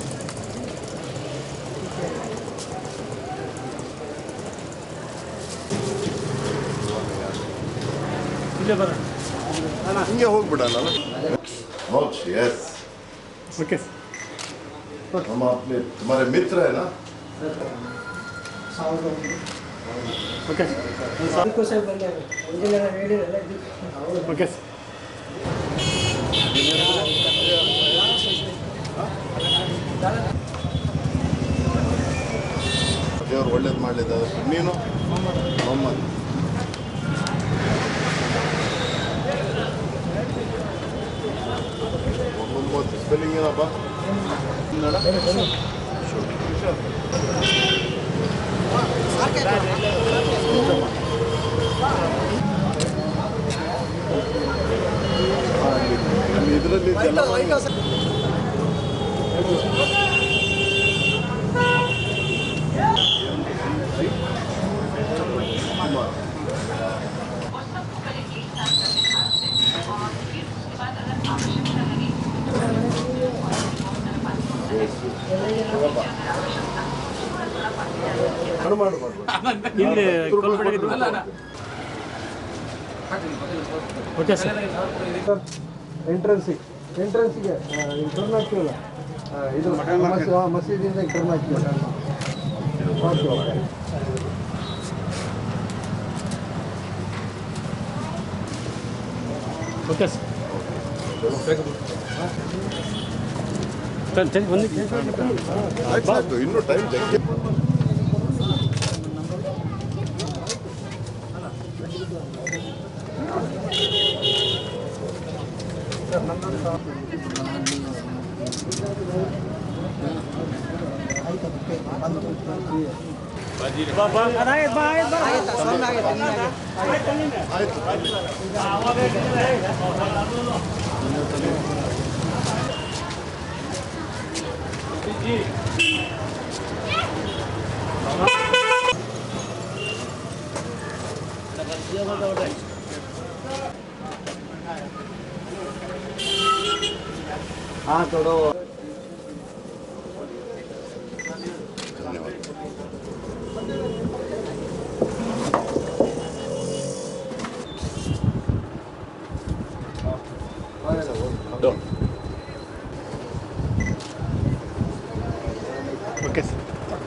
E: ಹಿಂಗೆ ಹೋಗ್ಬಿಡಲ್ಲ ಮೋಕ್ಷ ಎಸ್
G: ಓಕೆ
E: हम अपने तुम्हारे मित्र है ना
G: ಓಕೆ
D: ಅದಕ್ಕೋಸ್ಕರ ಬಂದೆ ಇಂಜಿನಿಯರ್ ಹೇಳಿರಲ್ಲ ಇದು
G: ಓಕೆ
E: ದೇವ್ರು ಒಳ್ಳೇದು ಮಾಡಲಿದ್ದ ನೀನು ಮೊಹಮ್ಮದ್ ಮೊಹಮ್ಮದ್ ಸ್ಪೆಲ್ಲಿಂಗ್ ಏನಪ್ಪ ಇದರಲ್ಲಿ
H: ಇಲ್ಲಿ ಓಕೆ ಸರ್
D: ಎಂಟ್ರೆನ್ಸಿಗೆ ಎಂಟ್ರೆನ್ಸಿಗೆ ಟರ್ನ್ ಹಾಕ್ತೀವಲ್ಲ ಆ, ಇದು ಮಸಿ- ಆ, ಮಸೀದಿಯಿಂದ ಟರ್ನ್ ಹಾಕ್ತೀವಿ okay okay
H: okay sir sir ಸರಿ ಬಂದಿದ್ದೆ
E: ಆಯ್ತು ಆಯ್ತು ಇನ್ನೂ ಟೈಮ್ ಜಗ್ಗಿ
H: ಓಕೆ ಸರ್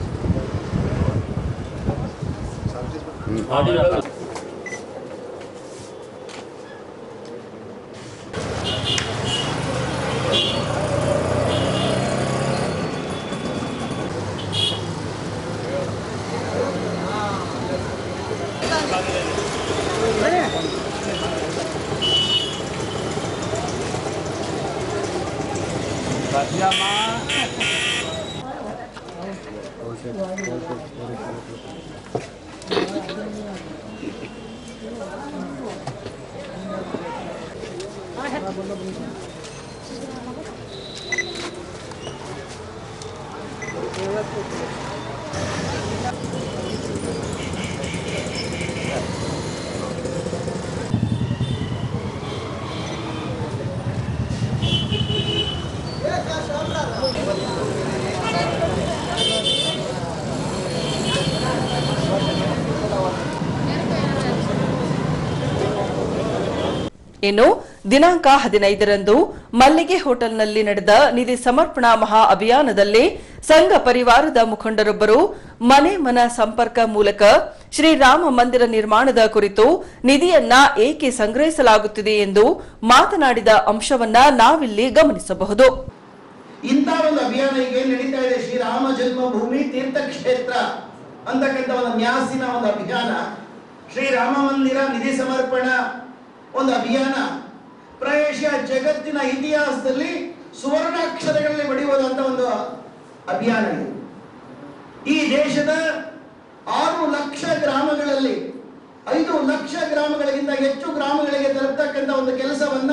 A: ಇನ್ನು ದಿನಾಂಕ ಹದಿನೈದರಂದು ಮಲ್ಲಿಗೆ ಹೋಟೆಲ್ನಲ್ಲಿ ನಡೆದ ನಿಧಿ ಸಮರ್ಪಣಾ ಮಹಾ ಅಭಿಯಾನದಲ್ಲಿ ಸಂಘ ಪರಿವಾರದ ಮುಖಂಡರೊಬ್ಬರು ಮನೆ ಮನ ಸಂಪರ್ಕ ಮೂಲಕ ಶ್ರೀರಾಮ ಮಂದಿರ ನಿರ್ಮಾಣದ ಕುರಿತು ನಿಧಿಯನ್ನ ಏಕೆ ಸಂಗ್ರಹಿಸಲಾಗುತ್ತಿದೆ ಎಂದು ಮಾತನಾಡಿದ ಅಂಶವನ್ನ ನಾವಿಲ್ಲಿ ಗಮನಿಸಬಹುದು
I: ಇಂಥ ಒಂದು ಅಭಿಯಾನ ಈಗ ಏನ್ ನಡೀತಾ ಇದೆ ಶ್ರೀರಾಮ ಜನ್ಮಭೂಮಿ ತೀರ್ಥಕ್ಷೇತ್ರ ಅಂತಕ್ಕಂಥ ಒಂದು ನ್ಯಾಸಿನ ಒಂದು ಅಭಿಯಾನ ಶ್ರೀರಾಮ ಮಂದಿರ ನಿಧಿ ಸಮರ್ಪಣಾ ಒಂದು ಅಭಿಯಾನ ಪ್ರಾಯಶಃ ಜಗತ್ತಿನ ಇತಿಹಾಸದಲ್ಲಿ ಸುವರ್ಣಾಕ್ಷರಗಳಲ್ಲಿ ಬಡಿಯುವುದಂತ ಒಂದು ಅಭಿಯಾನ ಇದು ಈ ದೇಶದ ಆರು ಲಕ್ಷ ಗ್ರಾಮಗಳಲ್ಲಿ ಐದು ಲಕ್ಷ ಗ್ರಾಮಗಳಿಗಿಂತ ಹೆಚ್ಚು ಗ್ರಾಮಗಳಿಗೆ ತಲುಪತಕ್ಕಂಥ ಒಂದು ಕೆಲಸವನ್ನ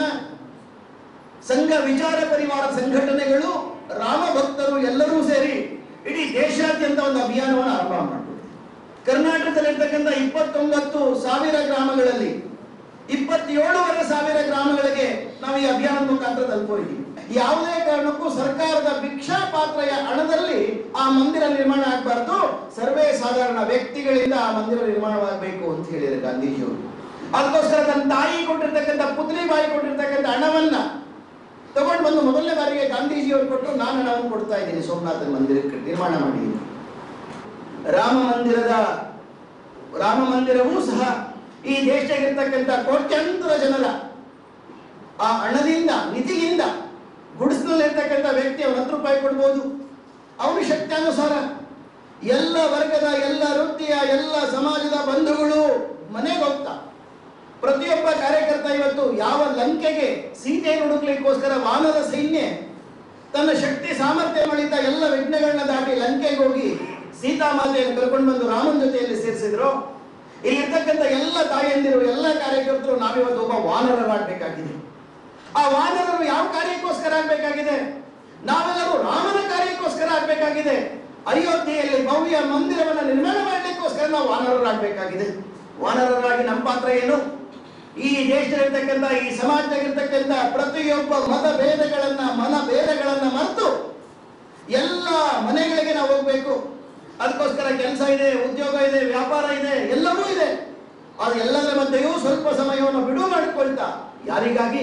I: ಸಂಘ ವಿಚಾರ ಪರಿವಾರ ಸಂಘಟನೆಗಳು ರಾಮ ಭಕ್ತರು ಎಲ್ಲರೂ ಸೇರಿ ಇಡೀ ದೇಶಾದ್ಯಂತ ಒಂದು ಅಭಿಯಾನವನ್ನು ಆರಂಭ ಮಾಡಿದ್ರು ಕರ್ನಾಟಕದಲ್ಲಿರ್ತಕ್ಕಂಥ ಇಪ್ಪತ್ತೊಂಬತ್ತು ಸಾವಿರ ಗ್ರಾಮಗಳಲ್ಲಿ ಇಪ್ಪತ್ತೇಳುವರೆ ಸಾವಿರ ಗ್ರಾಮಗಳಿಗೆ ನಾವು ಈ ಅಭಿಯಾನದ ಮುಖಾಂತರ ತಲುಪಿದ್ದೀವಿ ಯಾವುದೇ ಕಾರಣಕ್ಕೂ ಸರ್ಕಾರದ ಭಿಕ್ಷಾ ಪಾತ್ರೆಯ ಹಣದಲ್ಲಿ ಆ ಮಂದಿರ ನಿರ್ಮಾಣ ಆಗಬಾರ್ದು ಸರ್ವೇ ಸಾಧಾರಣ ವ್ಯಕ್ತಿಗಳಿಂದ ಆ ಮಂದಿರ ನಿರ್ಮಾಣವಾಗಬೇಕು ಅಂತ ಹೇಳಿದ್ದಾರೆ ಗಾಂಧೀಜಿಯವರು ಅದಕ್ಕೋಸ್ಕರ ತನ್ನ ತಾಯಿ ಕೊಟ್ಟಿರ್ತಕ್ಕಂಥ ಪುತ್ಲಿ ಬಾಯಿ ಕೊಟ್ಟಿರ್ತಕ್ಕಂಥ ಹಣವನ್ನ ತಗೊಂಡು ಬಂದು ಮೊದಲನೇ ಬಾರಿಗೆ ಗಾಂಧೀಜಿಯವರು ಕೊಟ್ಟರು ನಾನು ಹಣವನ್ನು ಕೊಡ್ತಾ ಇದ್ದೀನಿ ಸೋಮನಾಥನ ಮಂದಿರಕ್ಕೆ ನಿರ್ಮಾಣ ಮಾಡಿದ್ದೀನಿ ರಾಮ ಮಂದಿರದ ರಾಮ ಮಂದಿರವೂ ಸಹ ಈ ದೇಶದಲ್ಲಿರ್ತಕ್ಕಂಥ ಕೋಟ್ಯಾಂತರ ಜನರ ಆ ಹಣದಿಂದ ನಿಧಿಯಿಂದ ಗುಡಿಸಿನಲ್ಲಿರ್ತಕ್ಕಂಥ ವ್ಯಕ್ತಿ ಅವನು ಹತ್ತು ರೂಪಾಯಿ ಕೊಡ್ಬೋದು ಅವನ ಶಕ್ತಿಯಾನುಸಾರ ಎಲ್ಲ ವರ್ಗದ ಎಲ್ಲ ವೃತ್ತಿಯ ಎಲ್ಲ ಸಮಾಜದ ಬಂಧುಗಳು ಮನೆಗೆ ಹೋಗ್ತಾ ಪ್ರತಿಯೊಬ್ಬ ಕಾರ್ಯಕರ್ತ ಇವತ್ತು ಯಾವ ಲಂಕೆಗೆ ಸೀತೆಯನ್ನು ಹುಡುಕ್ಲಿಕ್ಕೋಸ್ಕರ ವಾನರ ಸೈನ್ಯ ತನ್ನ ಶಕ್ತಿ ಸಾಮರ್ಥ್ಯ ಮಾಡಿದ ಎಲ್ಲ ವಿಘ್ನಗಳನ್ನ ದಾಟಿ ಲಂಕೆಗೆ ಹೋಗಿ ಸೀತಾಮಾತೆಯನ್ನು ಕರ್ಕೊಂಡು ಬಂದು ರಾಮನ ಜೊತೆಯಲ್ಲಿ ಸೇರಿಸಿದ್ರು ಇಲ್ಲಿರ್ತಕ್ಕಂಥ ಎಲ್ಲ ತಾಯಂದಿರು ಎಲ್ಲ ಕಾರ್ಯಕರ್ತರು ನಾವಿವತ್ತು ಒಬ್ಬ ವಾನರರಾಗಬೇಕಾಗಿದೆ ಆ ವಾನರರು ಯಾವ ಕಾರ್ಯಕ್ಕೋಸ್ಕರ ಆಗ್ಬೇಕಾಗಿದೆ ನಾವೆಲ್ಲರೂ ರಾಮನ ಕಾರ್ಯಕ್ಕೋಸ್ಕರ ಆಗ್ಬೇಕಾಗಿದೆ ಅಯೋಧ್ಯೆಯಲ್ಲಿ ಭವ್ಯ ಮಂದಿರವನ್ನ ನಿರ್ಮಾಣ ಮಾಡಲಿಕ್ಕೋಸ್ಕರ ನಾವು ವಾನರರಾಗಬೇಕಾಗಿದೆ ವಾನರರಾಗಿ ನಮ್ಮ ಪಾತ್ರ ಏನು ಈ ದೇಶದಲ್ಲಿರ್ತಕ್ಕಂಥ ಈ ಸಮಾಜದಲ್ಲಿರ್ತಕ್ಕಂಥ ಪ್ರತಿಯೊಬ್ಬ ಮತ ಭೇದಗಳನ್ನ ಮನ ಭೇದಗಳನ್ನ ಮರೆತು ಎಲ್ಲ ಮನೆಗಳಿಗೆ ನಾವು ಹೋಗ್ಬೇಕು ಅದಕ್ಕೋಸ್ಕರ ಕೆಲಸ ಇದೆ ಉದ್ಯೋಗ ಇದೆ ವ್ಯಾಪಾರ ಇದೆ ಎಲ್ಲವೂ ಇದೆ ಅದು ಎಲ್ಲದರ ಮಧ್ಯೆಯೂ ಸ್ವಲ್ಪ ಸಮಯವನ್ನು ಬಿಡುವು ಮಾಡಿಕೊಳ್ತಾ ಯಾರಿಗಾಗಿ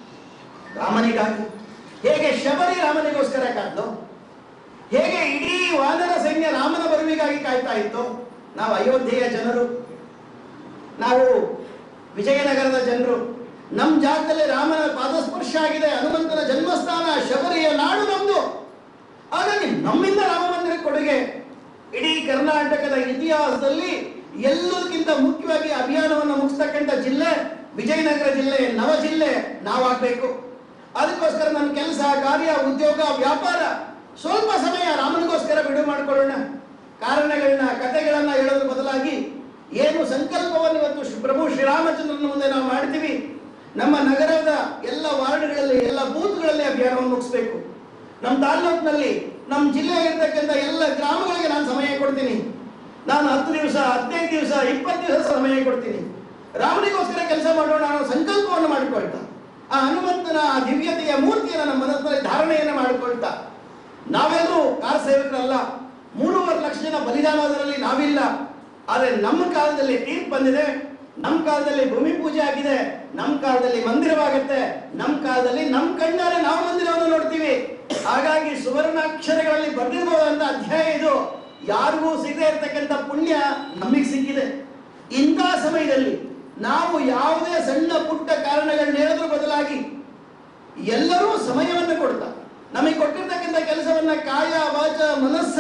I: ರಾಮನಿಗಾಗಿ ಹೇಗೆ ಶಬರಿ ರಾಮನಿಗೋಸ್ಕರ ಕಾದ್ಲು ಹೇಗೆ ಇಡೀ ವಾನರ ಸೈನ್ಯ ರಾಮನ ಬರುವಿಗಾಗಿ ಕಾಯ್ತಾ ಇತ್ತು ನಾವು ಅಯೋಧ್ಯೆಯ ಜನರು ನಾವು ವಿಜಯನಗರದ ಜನರು ನಮ್ಮ ಜಾಗದಲ್ಲಿ ರಾಮನ ಪಾದಸ್ಪರ್ಶ ಆಗಿದೆ ಹನುಮಂತನ ಜನ್ಮಸ್ಥಾನ ಶಬರಿಯ ನಾಡು ನಮ್ದು ಹಾಗಾಗಿ ನಮ್ಮಿಂದ ರಾಮ ಮಂದಿರ ಕೊಡುಗೆ ಇಡೀ ಕರ್ನಾಟಕದ ಇತಿಹಾಸದಲ್ಲಿ ಎಲ್ಲದಕ್ಕಿಂತ ಮುಖ್ಯವಾಗಿ ಅಭಿಯಾನವನ್ನು ಮುಗಿಸ್ತಕ್ಕಂಥ ಜಿಲ್ಲೆ ವಿಜಯನಗರ ಜಿಲ್ಲೆ ನವ ಜಿಲ್ಲೆ ನಾವಾಗಬೇಕು ಅದಕ್ಕೋಸ್ಕರ ನನ್ನ ಕೆಲಸ ಕಾರ್ಯ ಉದ್ಯೋಗ ವ್ಯಾಪಾರ ಸ್ವಲ್ಪ ಸಮಯ ರಾಮನಿಗೋಸ್ಕರ ಬಿಡುವು ಮಾಡಿಕೊಳ್ಳೋಣ ಕಾರಣಗಳನ್ನ ಕಥೆಗಳನ್ನ ಹೇಳೋದ್ರ ಬದಲಾಗಿ ಏನು ಸಂಕಲ್ಪವನ್ನು ಇವತ್ತು ಶ್ರೀ- ಪ್ರಭು ಶ್ರೀರಾಮಚಂದ್ರನ ಮುಂದೆ ನಾವು ಮಾಡ್ತೀವಿ ನಮ್ಮ ನಗರದ ಎಲ್ಲ ವಾರ್ಡ್ಗಳಲ್ಲಿ ಎಲ್ಲ ಬೂತ್ಗಳಲ್ಲಿ ಅಭಿಯಾನವನ್ನು ಮುಗಿಸ್ಬೇಕು ನಮ್ಮ ತಾಲ್ಲೂಕಿನಲ್ಲಿ ನಮ್ಮ ಜಿಲ್ಲೆಯಲ್ಲಿರ್ತಕ್ಕಂಥ ಎಲ್ಲ ಗ್ರಾಮಗಳಿಗೆ ನಾನು ಸಮಯ ಕೊಡ್ತೀನಿ ನಾನು ಹತ್ತು ದಿವಸ ಹದಿನೈದು ದಿವಸ ಇಪ್ಪತ್ತು ದಿವಸ ಸಮಯ ಕೊಡ್ತೀನಿ ರಾಮನಿಗೋಸ್ಕರ ಕೆಲಸ ಮಾಡೋಣ ಅನ್ನೋ ಸಂಕಲ್ಪವನ್ನು ಮಾಡಿಕೊಳ್ತಾ ಆ ಹನುಮಂತನ ಆ ದಿವ್ಯತೆಯ ಮೂರ್ತಿಯನ್ನು ನಮ್ಮ ಮನಸ್ಸಿನಲ್ಲಿ ಧಾರಣೆಯನ್ನು ಮಾಡಿಕೊಳ್ತಾ ನಾವೆಲ್ಲರೂ ಕಾರ್ ಸೇವಕರಲ್ಲ ಮೂರುವರೆ ಲಕ್ಷ ಜನ ಬಲಿದಾನದಲ್ಲಿ ನಾವಿಲ್ಲ ಆದರೆ ನಮ್ಮ ಕಾಲದಲ್ಲಿ ತೀರ್ಪು ಬಂದಿದೆ ನಮ್ಮ ಕಾಲದಲ್ಲಿ ಭೂಮಿ ಪೂಜೆ ಆಗಿದೆ ನಮ್ಮ ಕಾಲದಲ್ಲಿ ಮಂದಿರವಾಗುತ್ತೆ ನಮ್ಮ ಕಾಲದಲ್ಲಿ ನಮ್ಮ ಕಣ್ಣಾರೆ ನಾವು ಮಂದಿರವನ್ನು ನೋಡ್ತೀವಿ ಹಾಗಾಗಿ ಸುವರ್ಣಾಕ್ಷರಗಳಲ್ಲಿ ಬರೆದಿರಬಹುದಂತ ಅಧ್ಯಾಯ ಇದು ಯಾರಿಗೂ ಸಿಗದೆ ಇರತಕ್ಕಂಥ ಪುಣ್ಯ ನಮಗೆ ಸಿಕ್ಕಿದೆ ಇಂಥ ಸಮಯದಲ್ಲಿ ನಾವು ಯಾವುದೇ ಸಣ್ಣ ಪುಟ್ಟ ಕಾರಣಗಳನ್ನ ಹೇಳೋದ್ರ ಬದಲಾಗಿ ಎಲ್ಲರೂ ಸಮಯವನ್ನು ಕೊಡ್ತಾ ನಮಗೆ ಕೊಟ್ಟಿರ್ತಕ್ಕಂಥ ಕೆಲಸವನ್ನ ಕಾಯ ವಾಚ ಮನಸ್ಸ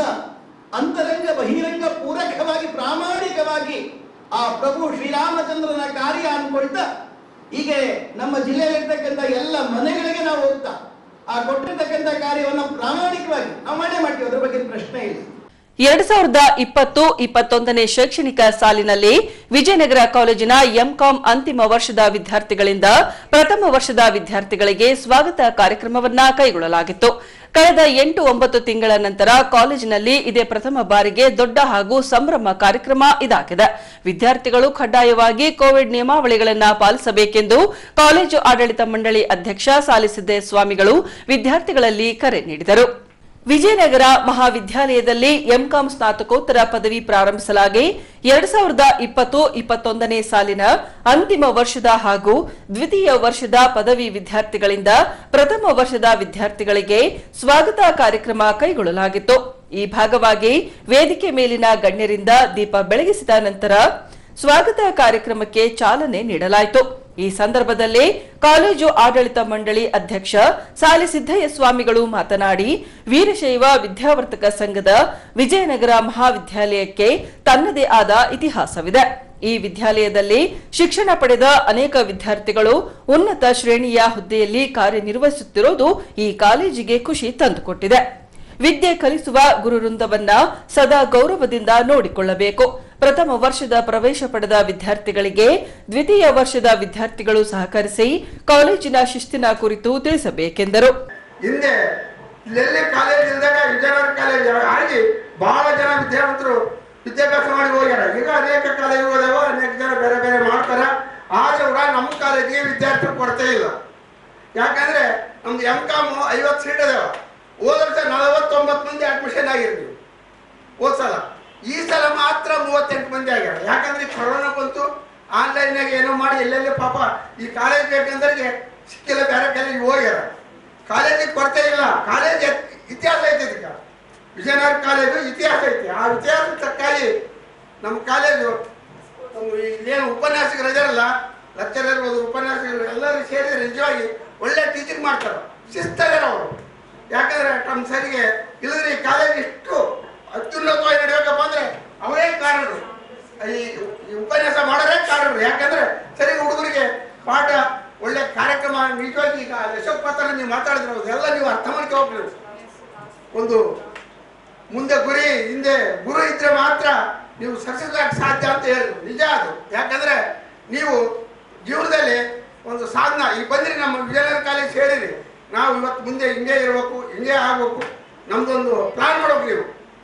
I: ಅಂತರಂಗ ಬಹಿರಂಗ ಪೂರಕವಾಗಿ ಪ್ರಾಮಾಣಿಕವಾಗಿ ಆ ಪ್ರಭು ಶ್ರೀರಾಮಚಂದ್ರನ ಕಾರ್ಯ ಅನ್ಕೊಳ್ತಾ ಹೀಗೆ ನಮ್ಮ ಜಿಲ್ಲೆಯಲ್ಲಿರ್ತಕ್ಕಂಥ ಎಲ್ಲ ಮನೆಗಳಿಗೆ ನಾವು ಹೋಗ್ತಾ ಆ ಕೊಟ್ಟಿರ್ತಕ್ಕಂಥ ಕಾರ್ಯವನ್ನು ಪ್ರಾಮಾಣಿಕವಾಗಿ ನಾವು ಮಾಡೇ ಮಾಡ್ತೀವಿ ಅದ್ರ ಬಗ್ಗೆ ಪ್ರಶ್ನೆ ಇಲ್ಲ
A: ಎರಡ್ ಸಾವಿರದ ಇಪ್ಪತ್ತು ಇಪ್ಪತ್ತೊಂದನೇ ಶೈಕ್ಷಣಿಕ ಸಾಲಿನಲ್ಲಿ ವಿಜಯನಗರ ಕಾಲೇಜಿನ ಎಂಕಾಂ ಅಂತಿಮ ವರ್ಷದ ವಿದ್ಯಾರ್ಥಿಗಳಿಂದ ಪ್ರಥಮ ವರ್ಷದ ವಿದ್ಯಾರ್ಥಿಗಳಿಗೆ ಸ್ವಾಗತ ಕಾರ್ಯಕ್ರಮವನ್ನ ಕೈಗೊಳ್ಳಲಾಗಿತ್ತು ಕಳೆದ ಎಂಟು ಒಂಬತ್ತು ತಿಂಗಳ ನಂತರ ಕಾಲೇಜಿನಲ್ಲಿ ಇದೇ ಪ್ರಥಮ ಬಾರಿಗೆ ದೊಡ್ಡ ಹಾಗೂ ಸಂಭ್ರಮ ಕಾರ್ಯಕ್ರಮ ಇದಾಗಿದೆ ವಿದ್ಯಾರ್ಥಿಗಳು ಕಡ್ಡಾಯವಾಗಿ ಕೋವಿಡ್ ನಿಯಮಾವಳಿಗಳನ್ನು ಪಾಲಿಸಬೇಕೆಂದು ಕಾಲೇಜು ಆಡಳಿತ ಮಂಡಳಿ ಅಧ್ಯಕ್ಷ ಸಾಲಿಸಿದ್ದೆ ಸ್ವಾಮಿಗಳು ವಿದ್ಯಾರ್ಥಿಗಳಲ್ಲಿ ಕರೆ ನೀಡಿದರು ವಿಜಯನಗರ ಮಹಾವಿದ್ಯಾಲಯದಲ್ಲಿ ಎಂಕಾಂ ಸ್ನಾತಕೋತ್ತರ ಪದವಿ ಪ್ರಾರಂಭಿಸಲಾಗಿ ಎರಡ್ ಸಾವಿರದ ಇಪ್ಪತ್ತು ಇಪ್ಪತ್ತೊಂದನೇ ಸಾಲಿನ ಅಂತಿಮ ವರ್ಷದ ಹಾಗೂ ದ್ವಿತೀಯ ವರ್ಷದ ಪದವಿ ವಿದ್ಯಾರ್ಥಿಗಳಿಂದ ಪ್ರಥಮ ವರ್ಷದ ವಿದ್ಯಾರ್ಥಿಗಳಿಗೆ ಸ್ವಾಗತ ಕಾರ್ಯಕ್ರಮ ಕೈಗೊಳ್ಳಲಾಗಿತ್ತು ಈ ಭಾಗವಾಗಿ ವೇದಿಕೆ ಮೇಲಿನ ಗಣ್ಯರಿಂದ ದೀಪ ಬೆಳಗಿಸಿದ ನಂತರ ಸ್ವಾಗತ ಕಾರ್ಯಕ್ರಮಕ್ಕೆ ಚಾಲನೆ ನೀಡಲಾಯಿತು ಈ ಸಂದರ್ಭದಲ್ಲಿ ಕಾಲೇಜು ಆಡಳಿತ ಮಂಡಳಿ ಅಧ್ಯಕ್ಷ ಸಾಲಿಸಿದ್ದಯ್ಯ ಸ್ವಾಮಿಗಳು ಮಾತನಾಡಿ ವೀರಶೈವ ವಿದ್ಯಾವರ್ತಕ ಸಂಘದ ವಿಜಯನಗರ ಮಹಾವಿದ್ಯಾಲಯಕ್ಕೆ ತನ್ನದೇ ಆದ ಇತಿಹಾಸವಿದೆ ಈ ವಿದ್ಯಾಲಯದಲ್ಲಿ ಶಿಕ್ಷಣ ಪಡೆದ ಅನೇಕ ವಿದ್ಯಾರ್ಥಿಗಳು ಉನ್ನತ ಶ್ರೇಣಿಯ ಹುದ್ದೆಯಲ್ಲಿ ಕಾರ್ಯನಿರ್ವಹಿಸುತ್ತಿರುವುದು ಈ ಕಾಲೇಜಿಗೆ ಖುಷಿ ತಂದುಕೊಟ್ಟಿದೆ ವಿದ್ಯೆ ಕಲಿಸುವ ಗುರುವೃಂದವನ್ನ ಸದಾ ಗೌರವದಿಂದ ನೋಡಿಕೊಳ್ಳಬೇಕು ಪ್ರಥಮ ವರ್ಷದ ಪ್ರವೇಶ ಪಡೆದ ವಿದ್ಯಾರ್ಥಿಗಳಿಗೆ ದ್ವಿತೀಯ ವರ್ಷದ ವಿದ್ಯಾರ್ಥಿಗಳು ಸಹಕರಿಸಿ ಕಾಲೇಜಿನ ಶಿಸ್ತಿನ ಕುರಿತು ತಿಳಿಸಬೇಕೆಂದರು
J: ಹಿಂದೆ ಇಲ್ಲೆಲ್ಲಿ ಕಾಲೇಜ್ ಇಲ್ದಾಗ ವಿಜಯನಗರ ಕಾಲೇಜ್ ಆಗಿ ಬಹಳ ಜನ ವಿದ್ಯಾವಂತರು ವಿದ್ಯಾಭ್ಯಾಸ ಮಾಡಿ ಹೋಗ್ಯಾರ ಈಗ ಅನೇಕ ಕಾಲೇಜ್ ಹೋದವ ಅನೇಕ ಜನ ಬೇರೆ ಬೇರೆ ಮಾಡ್ತಾರ ಆದ್ರೆ ಕೂಡ ನಮ್ಮ ಕಾಲೇಜಿಗೆ ವಿದ್ಯಾರ್ಥಿಗಳು ಕೊಡ್ತೇ ಇಲ್ಲ ಯಾಕಂದ್ರೆ ನಮ್ದು ಎಂ ಕಾಮ್ ಐವತ್ತು ಸೀಟ್ ಅದಾವ ಹೋದ ವರ್ಷ ನಲವತ್ತೊಂಬತ್ತು ಮಂದಿ ಅಡ್ಮಿಷನ್ ಆಗಿರ್ತೀವಿ ಹೋದ ಸಲ ಈ ಸಲ ಮಾತ್ರ ಮೂವತ್ತೆಂಟು ಮಂದಿ ಆಗ್ಯಾರ ಯಾಕಂದ್ರೆ ಈ ಕೊರೋನಾ ಬಂತು ಆನ್ಲೈನ್ನಾಗ ಏನೋ ಮಾಡಿ ಎಲ್ಲೆಲ್ಲಿ ಪಾಪ ಈ ಕಾಲೇಜ್ ಬೇಕಂದ್ರೆ ಸಿಕ್ಕಿಲ್ಲ ಬೇರೆ ಕಾಲೇಜಿಗೆ ಹೋಗ್ಯಾರ ಕಾಲೇಜಿಗೆ ಕೊರತೆ ಇಲ್ಲ ಕಾಲೇಜ್ ಇತಿಹಾಸ ಐತೆ ಇದಕ್ಕೆ ವಿಜಯನಗರ ಕಾಲೇಜು ಇತಿಹಾಸ ಐತಿ ಆ ಇತಿಹಾಸ ತಕ್ಕಾಗಿ ನಮ್ಮ ಕಾಲೇಜು ನಮ್ಮ ಇಲ್ಲೇನು ಉಪನ್ಯಾಸಕರು ಇದಾರಲ್ಲ ಲೆಕ್ಚರ್ ಇರ್ಬೋದು ಉಪನ್ಯಾಸಕರು ಎಲ್ಲರೂ ಸೇರಿ ನಿಜವಾಗಿ ಒಳ್ಳೆ ಟೀಚಿಂಗ್ ಮಾಡ್ತಾರೆ ಶಿಸ್ತಾಗ್ಯಾರ ಅವರು ಯಾಕಂದ್ರೆ ನಮ್ಮ ಸರಿಗೆ ಇಲ್ಲದ್ರೆ ಈ ಕಾಲೇಜ್ ಇಷ್ಟು ಅತ್ಯುನ್ನತವಾಗಿ ನಡಿಬೇಕಪ್ಪ ಅಂದ್ರೆ ಅವರೇ ಕಾರಣರು ಈ ಈ ಉಪನ್ಯಾಸ ಮಾಡೋರೇ ಕಾರಣರು ಯಾಕಂದ್ರೆ ಸರಿ ಹುಡುಗರಿಗೆ ಪಾಠ ಒಳ್ಳೆ ಕಾರ್ಯಕ್ರಮ ನಿಜವಾಗಿ ಈಗ ಅಶೋಕ್ ಪಾತ್ರ ನೀವು ಮಾತಾಡಿದ್ರು ಅದೆಲ್ಲ ನೀವು ಅರ್ಥ ಮಾಡ್ಕೋಬೇಕು ಒಂದು ಮುಂದೆ ಗುರಿ ಹಿಂದೆ ಗುರು ಇದ್ರೆ ಮಾತ್ರ ನೀವು ಸಕ್ಸಸ್ ಆಗಿ ಸಾಧ್ಯ ಅಂತ ಹೇಳಿದ್ರು ನಿಜ ಅದು ಯಾಕಂದ್ರೆ ನೀವು ಜೀವನದಲ್ಲಿ ಒಂದು ಸಾಧನ ಈಗ ಬಂದ್ರಿ ನಮ್ಮ ವಿಜಯನಗರ ಕಾಲೇಜ್ ಹೇಳಿರಿ ನಾವು ಇವತ್ತು ಮುಂದೆ ಹಿಂಗೆ ಇರಬೇಕು ಹಿಂಗೆ ಆಗ್ಬೇಕು ನಮ್ದೊಂದು ಪ್ಲಾನ್ ಮಾಡ್ಬೇಕು ನೀವು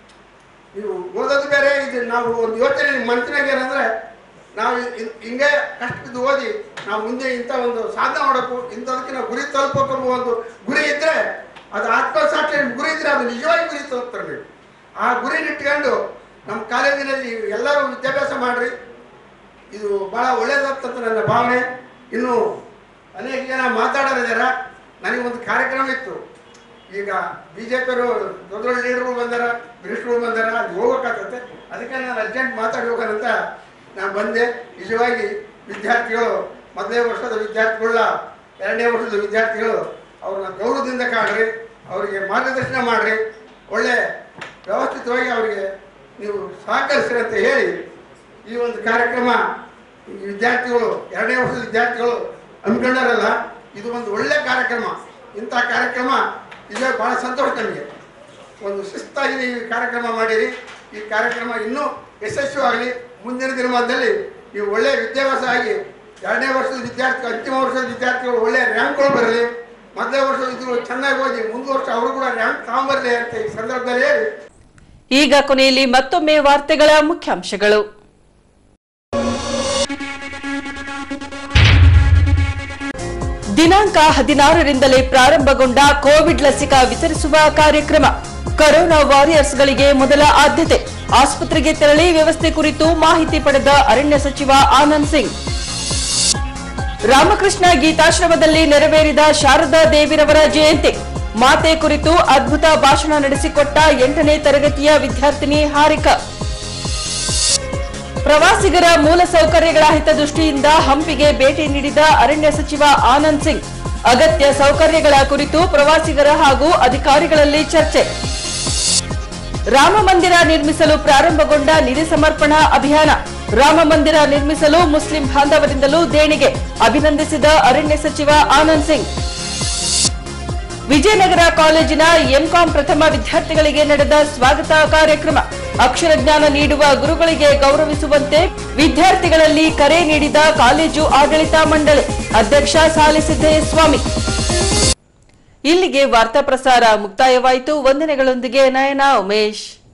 J: ನೀವು ಓದೋದು ಬೇರೆ ಇದು ನಾವು ಒಂದು ಯೋಚನೆ ನಿಮ್ಮ ಮನಸ್ಸಿನಾಗ ಏನಂದ್ರೆ ನಾವು ಇನ್- ಹಿಂಗೆ ಕಷ್ಟ ಬಿದ್ದು ಓದಿ ನಾವು ಮುಂದೆ ಇಂಥ ಒಂದು ಸಾಧನೆ ಮಾಡಬೇಕು ಇಂಥದಕ್ಕೆ ನಾವು ಗುರಿ ತಲುಪಬೇಕು ಎಂಬ ಒಂದು ಗುರಿ ಇದ್ರೆ ಅದು ಆತ್ಮಸಾಕ್ಷಿ ಗುರಿ ಇದ್ರೆ ಅದು ನಿಜವಾಗಿ ಗುರಿ ತಲುಪ್ತಾರೆ ನೀವು ಆ ಗುರಿ ಇಟ್ಕೊಂಡು ನಮ್ಮ ಕಾಲೇಜಿನಲ್ಲಿ ಎಲ್ಲರೂ ವಿದ್ಯಾಭ್ಯಾಸ ಮಾಡ್ರಿ ಇದು ಭಾಳ ಒಳ್ಳೇದಾಗ್ತಂತ ನನ್ನ ಭಾವನೆ ಇನ್ನು ಅನೇಕ ಜನ ಮಾತಾಡೋರಿದ್ದಾರ ನನಗೊಂದು ಕಾರ್ಯಕ್ರಮ ಇತ್ತು ಈಗ ಬಿ ಜೆ ಪಿಯವರು ದೊಡ್ಡ ದೊಡ್ಡ ಲೀಡರ್ಗಳು ಬಂದಾರ ಮಿನಿಸ್ಟ್ರುಗಳು ಬಂದಾರ ಅಲ್ಲಿ ಹೋಗ್ಬೇಕಾಗತ್ತೆ ಅದಕ್ಕೆ ನಾನು ಅರ್ಜೆಂಟ್ ಮಾತಾಡಿ ಹೋಗೋಣಂತ ನಾನು ಬಂದೆ ನಿಜವಾಗಿ ವಿದ್ಯಾರ್ಥಿಗಳು ಮೊದಲನೇ ವರ್ಷದ ವಿದ್ಯಾರ್ಥಿಗಳ ಎರಡನೇ ವರ್ಷದ ವಿದ್ಯಾರ್ಥಿಗಳು ಅವ್ರನ್ನ ಗೌರವದಿಂದ ಕಾಣ್ರಿ ಅವರಿಗೆ ಮಾರ್ಗದರ್ಶನ ಮಾಡ್ರಿ ಒಳ್ಳೆ ವ್ಯವಸ್ಥಿತವಾಗಿ ಅವರಿಗೆ ನೀವು ಸಹಕರಿಸ್ರಿ ಅಂತ ಹೇಳಿ ಈ ಒಂದು ಕಾರ್ಯಕ್ರಮ ಈ ವಿದ್ಯಾರ್ಥಿಗಳು ಎರಡನೇ ವರ್ಷದ ವಿದ್ಯಾರ್ಥಿಗಳು ಹಮ್ಮಿಕೊಂಡಾರಲ್ಲ ಇದು ಒಂದು ಒಳ್ಳೆ ಕಾರ್ಯಕ್ರಮ ಇಂಥ ಕಾರ್ಯಕ್ರಮ ಇದೇ ಭಾಳ ಸಂತೋಷ ನನಗೆ ಒಂದು ಶಿಸ್ತಾಗಿ ನೀವು ಈ ಕಾರ್ಯಕ್ರಮ ಮಾಡಿರಿ ಈ ಕಾರ್ಯಕ್ರಮ ಇನ್ನೂ ಯಶಸ್ವಿಯಾಗಲಿ ಮುಂದಿನ ದಿನಮಾನದಲ್ಲಿ ನೀವು ಒಳ್ಳೆಯ ವಿದ್ಯಾಭ್ಯಾಸ ಆಗಿ ಎರಡನೇ ವರ್ಷದ ವಿದ್ಯಾರ್ಥಿ ಅಂತಿಮ ವರ್ಷದ ವಿದ್ಯಾರ್ಥಿಗಳು ಒಳ್ಳೆಯ ರ್ಯಾಂಕ್ಗಳು ಬರಲಿ ಮೊದಲನೇ ವರ್ಷದ ಇದ್ರು ಚೆನ್ನಾಗಿ ಓದಿ ಮುಂದೆ ವರ್ಷ ಅವರು ಕೂಡ ರ್ಯಾಂಕ್ ತಗೊಂಬರಲಿ ಅಂತ ಈ ಸಂದರ್ಭದಲ್ಲಿ ಹೇಳಿ
A: ಈಗ ಕೊನೆಯಲ್ಲಿ ಮತ್ತೊಮ್ಮೆ ವಾರ್ತೆಗಳ ಮುಖ್ಯಾಂಶಗಳು ದಿನಾಂಕ ಹದಿನಾರರಿಂದಲೇ ಪ್ರಾರಂಭಗೊಂಡ ಕೋವಿಡ್ ಲಸಿಕಾ ವಿತರಿಸುವ ಕಾರ್ಯಕ್ರಮ ಕೊರೋನಾ ವಾರಿಯರ್ಸ್ಗಳಿಗೆ ಮೊದಲ ಆದ್ಯತೆ ಆಸ್ಪತ್ರೆಗೆ ತೆರಳಿ ವ್ಯವಸ್ಥೆ ಕುರಿತು ಮಾಹಿತಿ ಪಡೆದ ಅರಣ್ಯ ಸಚಿವ ಆನಂದ್ ಸಿಂಗ್ ರಾಮಕೃಷ್ಣ ಗೀತಾಶ್ರಮದಲ್ಲಿ ನೆರವೇರಿದ ಶಾರದಾ ದೇವಿರವರ ಜಯಂತಿ ಮಾತೆ ಕುರಿತು ಅದ್ಭುತ ಭಾಷಣ ನಡೆಸಿಕೊಟ್ಟ ಎಂಟನೇ ತರಗತಿಯ ವಿದ್ಯಾರ್ಥಿನಿ ಹಾರಿಕಾ ಪ್ರವಾಸಿಗರ ಮೂಲ ಸೌಕರ್ಯಗಳ ಹಿತದೃಷ್ಟಿಯಿಂದ ಹಂಪಿಗೆ ಭೇಟಿ ನೀಡಿದ ಅರಣ್ಯ ಸಚಿವ ಆನಂದ್ ಸಿಂಗ್ ಅಗತ್ಯ ಸೌಕರ್ಯಗಳ ಕುರಿತು ಪ್ರವಾಸಿಗರ ಹಾಗೂ ಅಧಿಕಾರಿಗಳಲ್ಲಿ ಚರ್ಚೆ ರಾಮ ಮಂದಿರ ನಿರ್ಮಿಸಲು ಪ್ರಾರಂಭಗೊಂಡ ನಿಧಿ ಸಮರ್ಪಣಾ ಅಭಿಯಾನ ರಾಮ ಮಂದಿರ ನಿರ್ಮಿಸಲು ಮುಸ್ಲಿಂ ಬಾಂಧವರಿಂದಲೂ ದೇಣಿಗೆ ಅಭಿನಂದಿಸಿದ ಅರಣ್ಯ ಸಚಿವ ಆನಂದ್ ಸಿಂಗ್ ವಿಜಯನಗರ ಕಾಲೇಜಿನ ಎಂಕಾಂ ಪ್ರಥಮ ವಿದ್ಯಾರ್ಥಿಗಳಿಗೆ ನಡೆದ ಸ್ವಾಗತ ಕಾರ್ಯಕ್ರಮ ಅಕ್ಷರ ಜ್ಞಾನ ನೀಡುವ ಗುರುಗಳಿಗೆ ಗೌರವಿಸುವಂತೆ ವಿದ್ಯಾರ್ಥಿಗಳಲ್ಲಿ ಕರೆ ನೀಡಿದ ಕಾಲೇಜು ಆಡಳಿತ ಮಂಡಳಿ ಅಧ್ಯಕ್ಷ ಸಾಲಿಸಿದ್ದೇಶ್ವಾಮಿ ಸ್ವಾಮಿ ಇಲ್ಲಿಗೆ ವಾರ್ತಾ ಪ್ರಸಾರ ಮುಕ್ತಾಯವಾಯಿತು ವಂದನೆಗಳೊಂದಿಗೆ ನಯನ ಉಮೇಶ್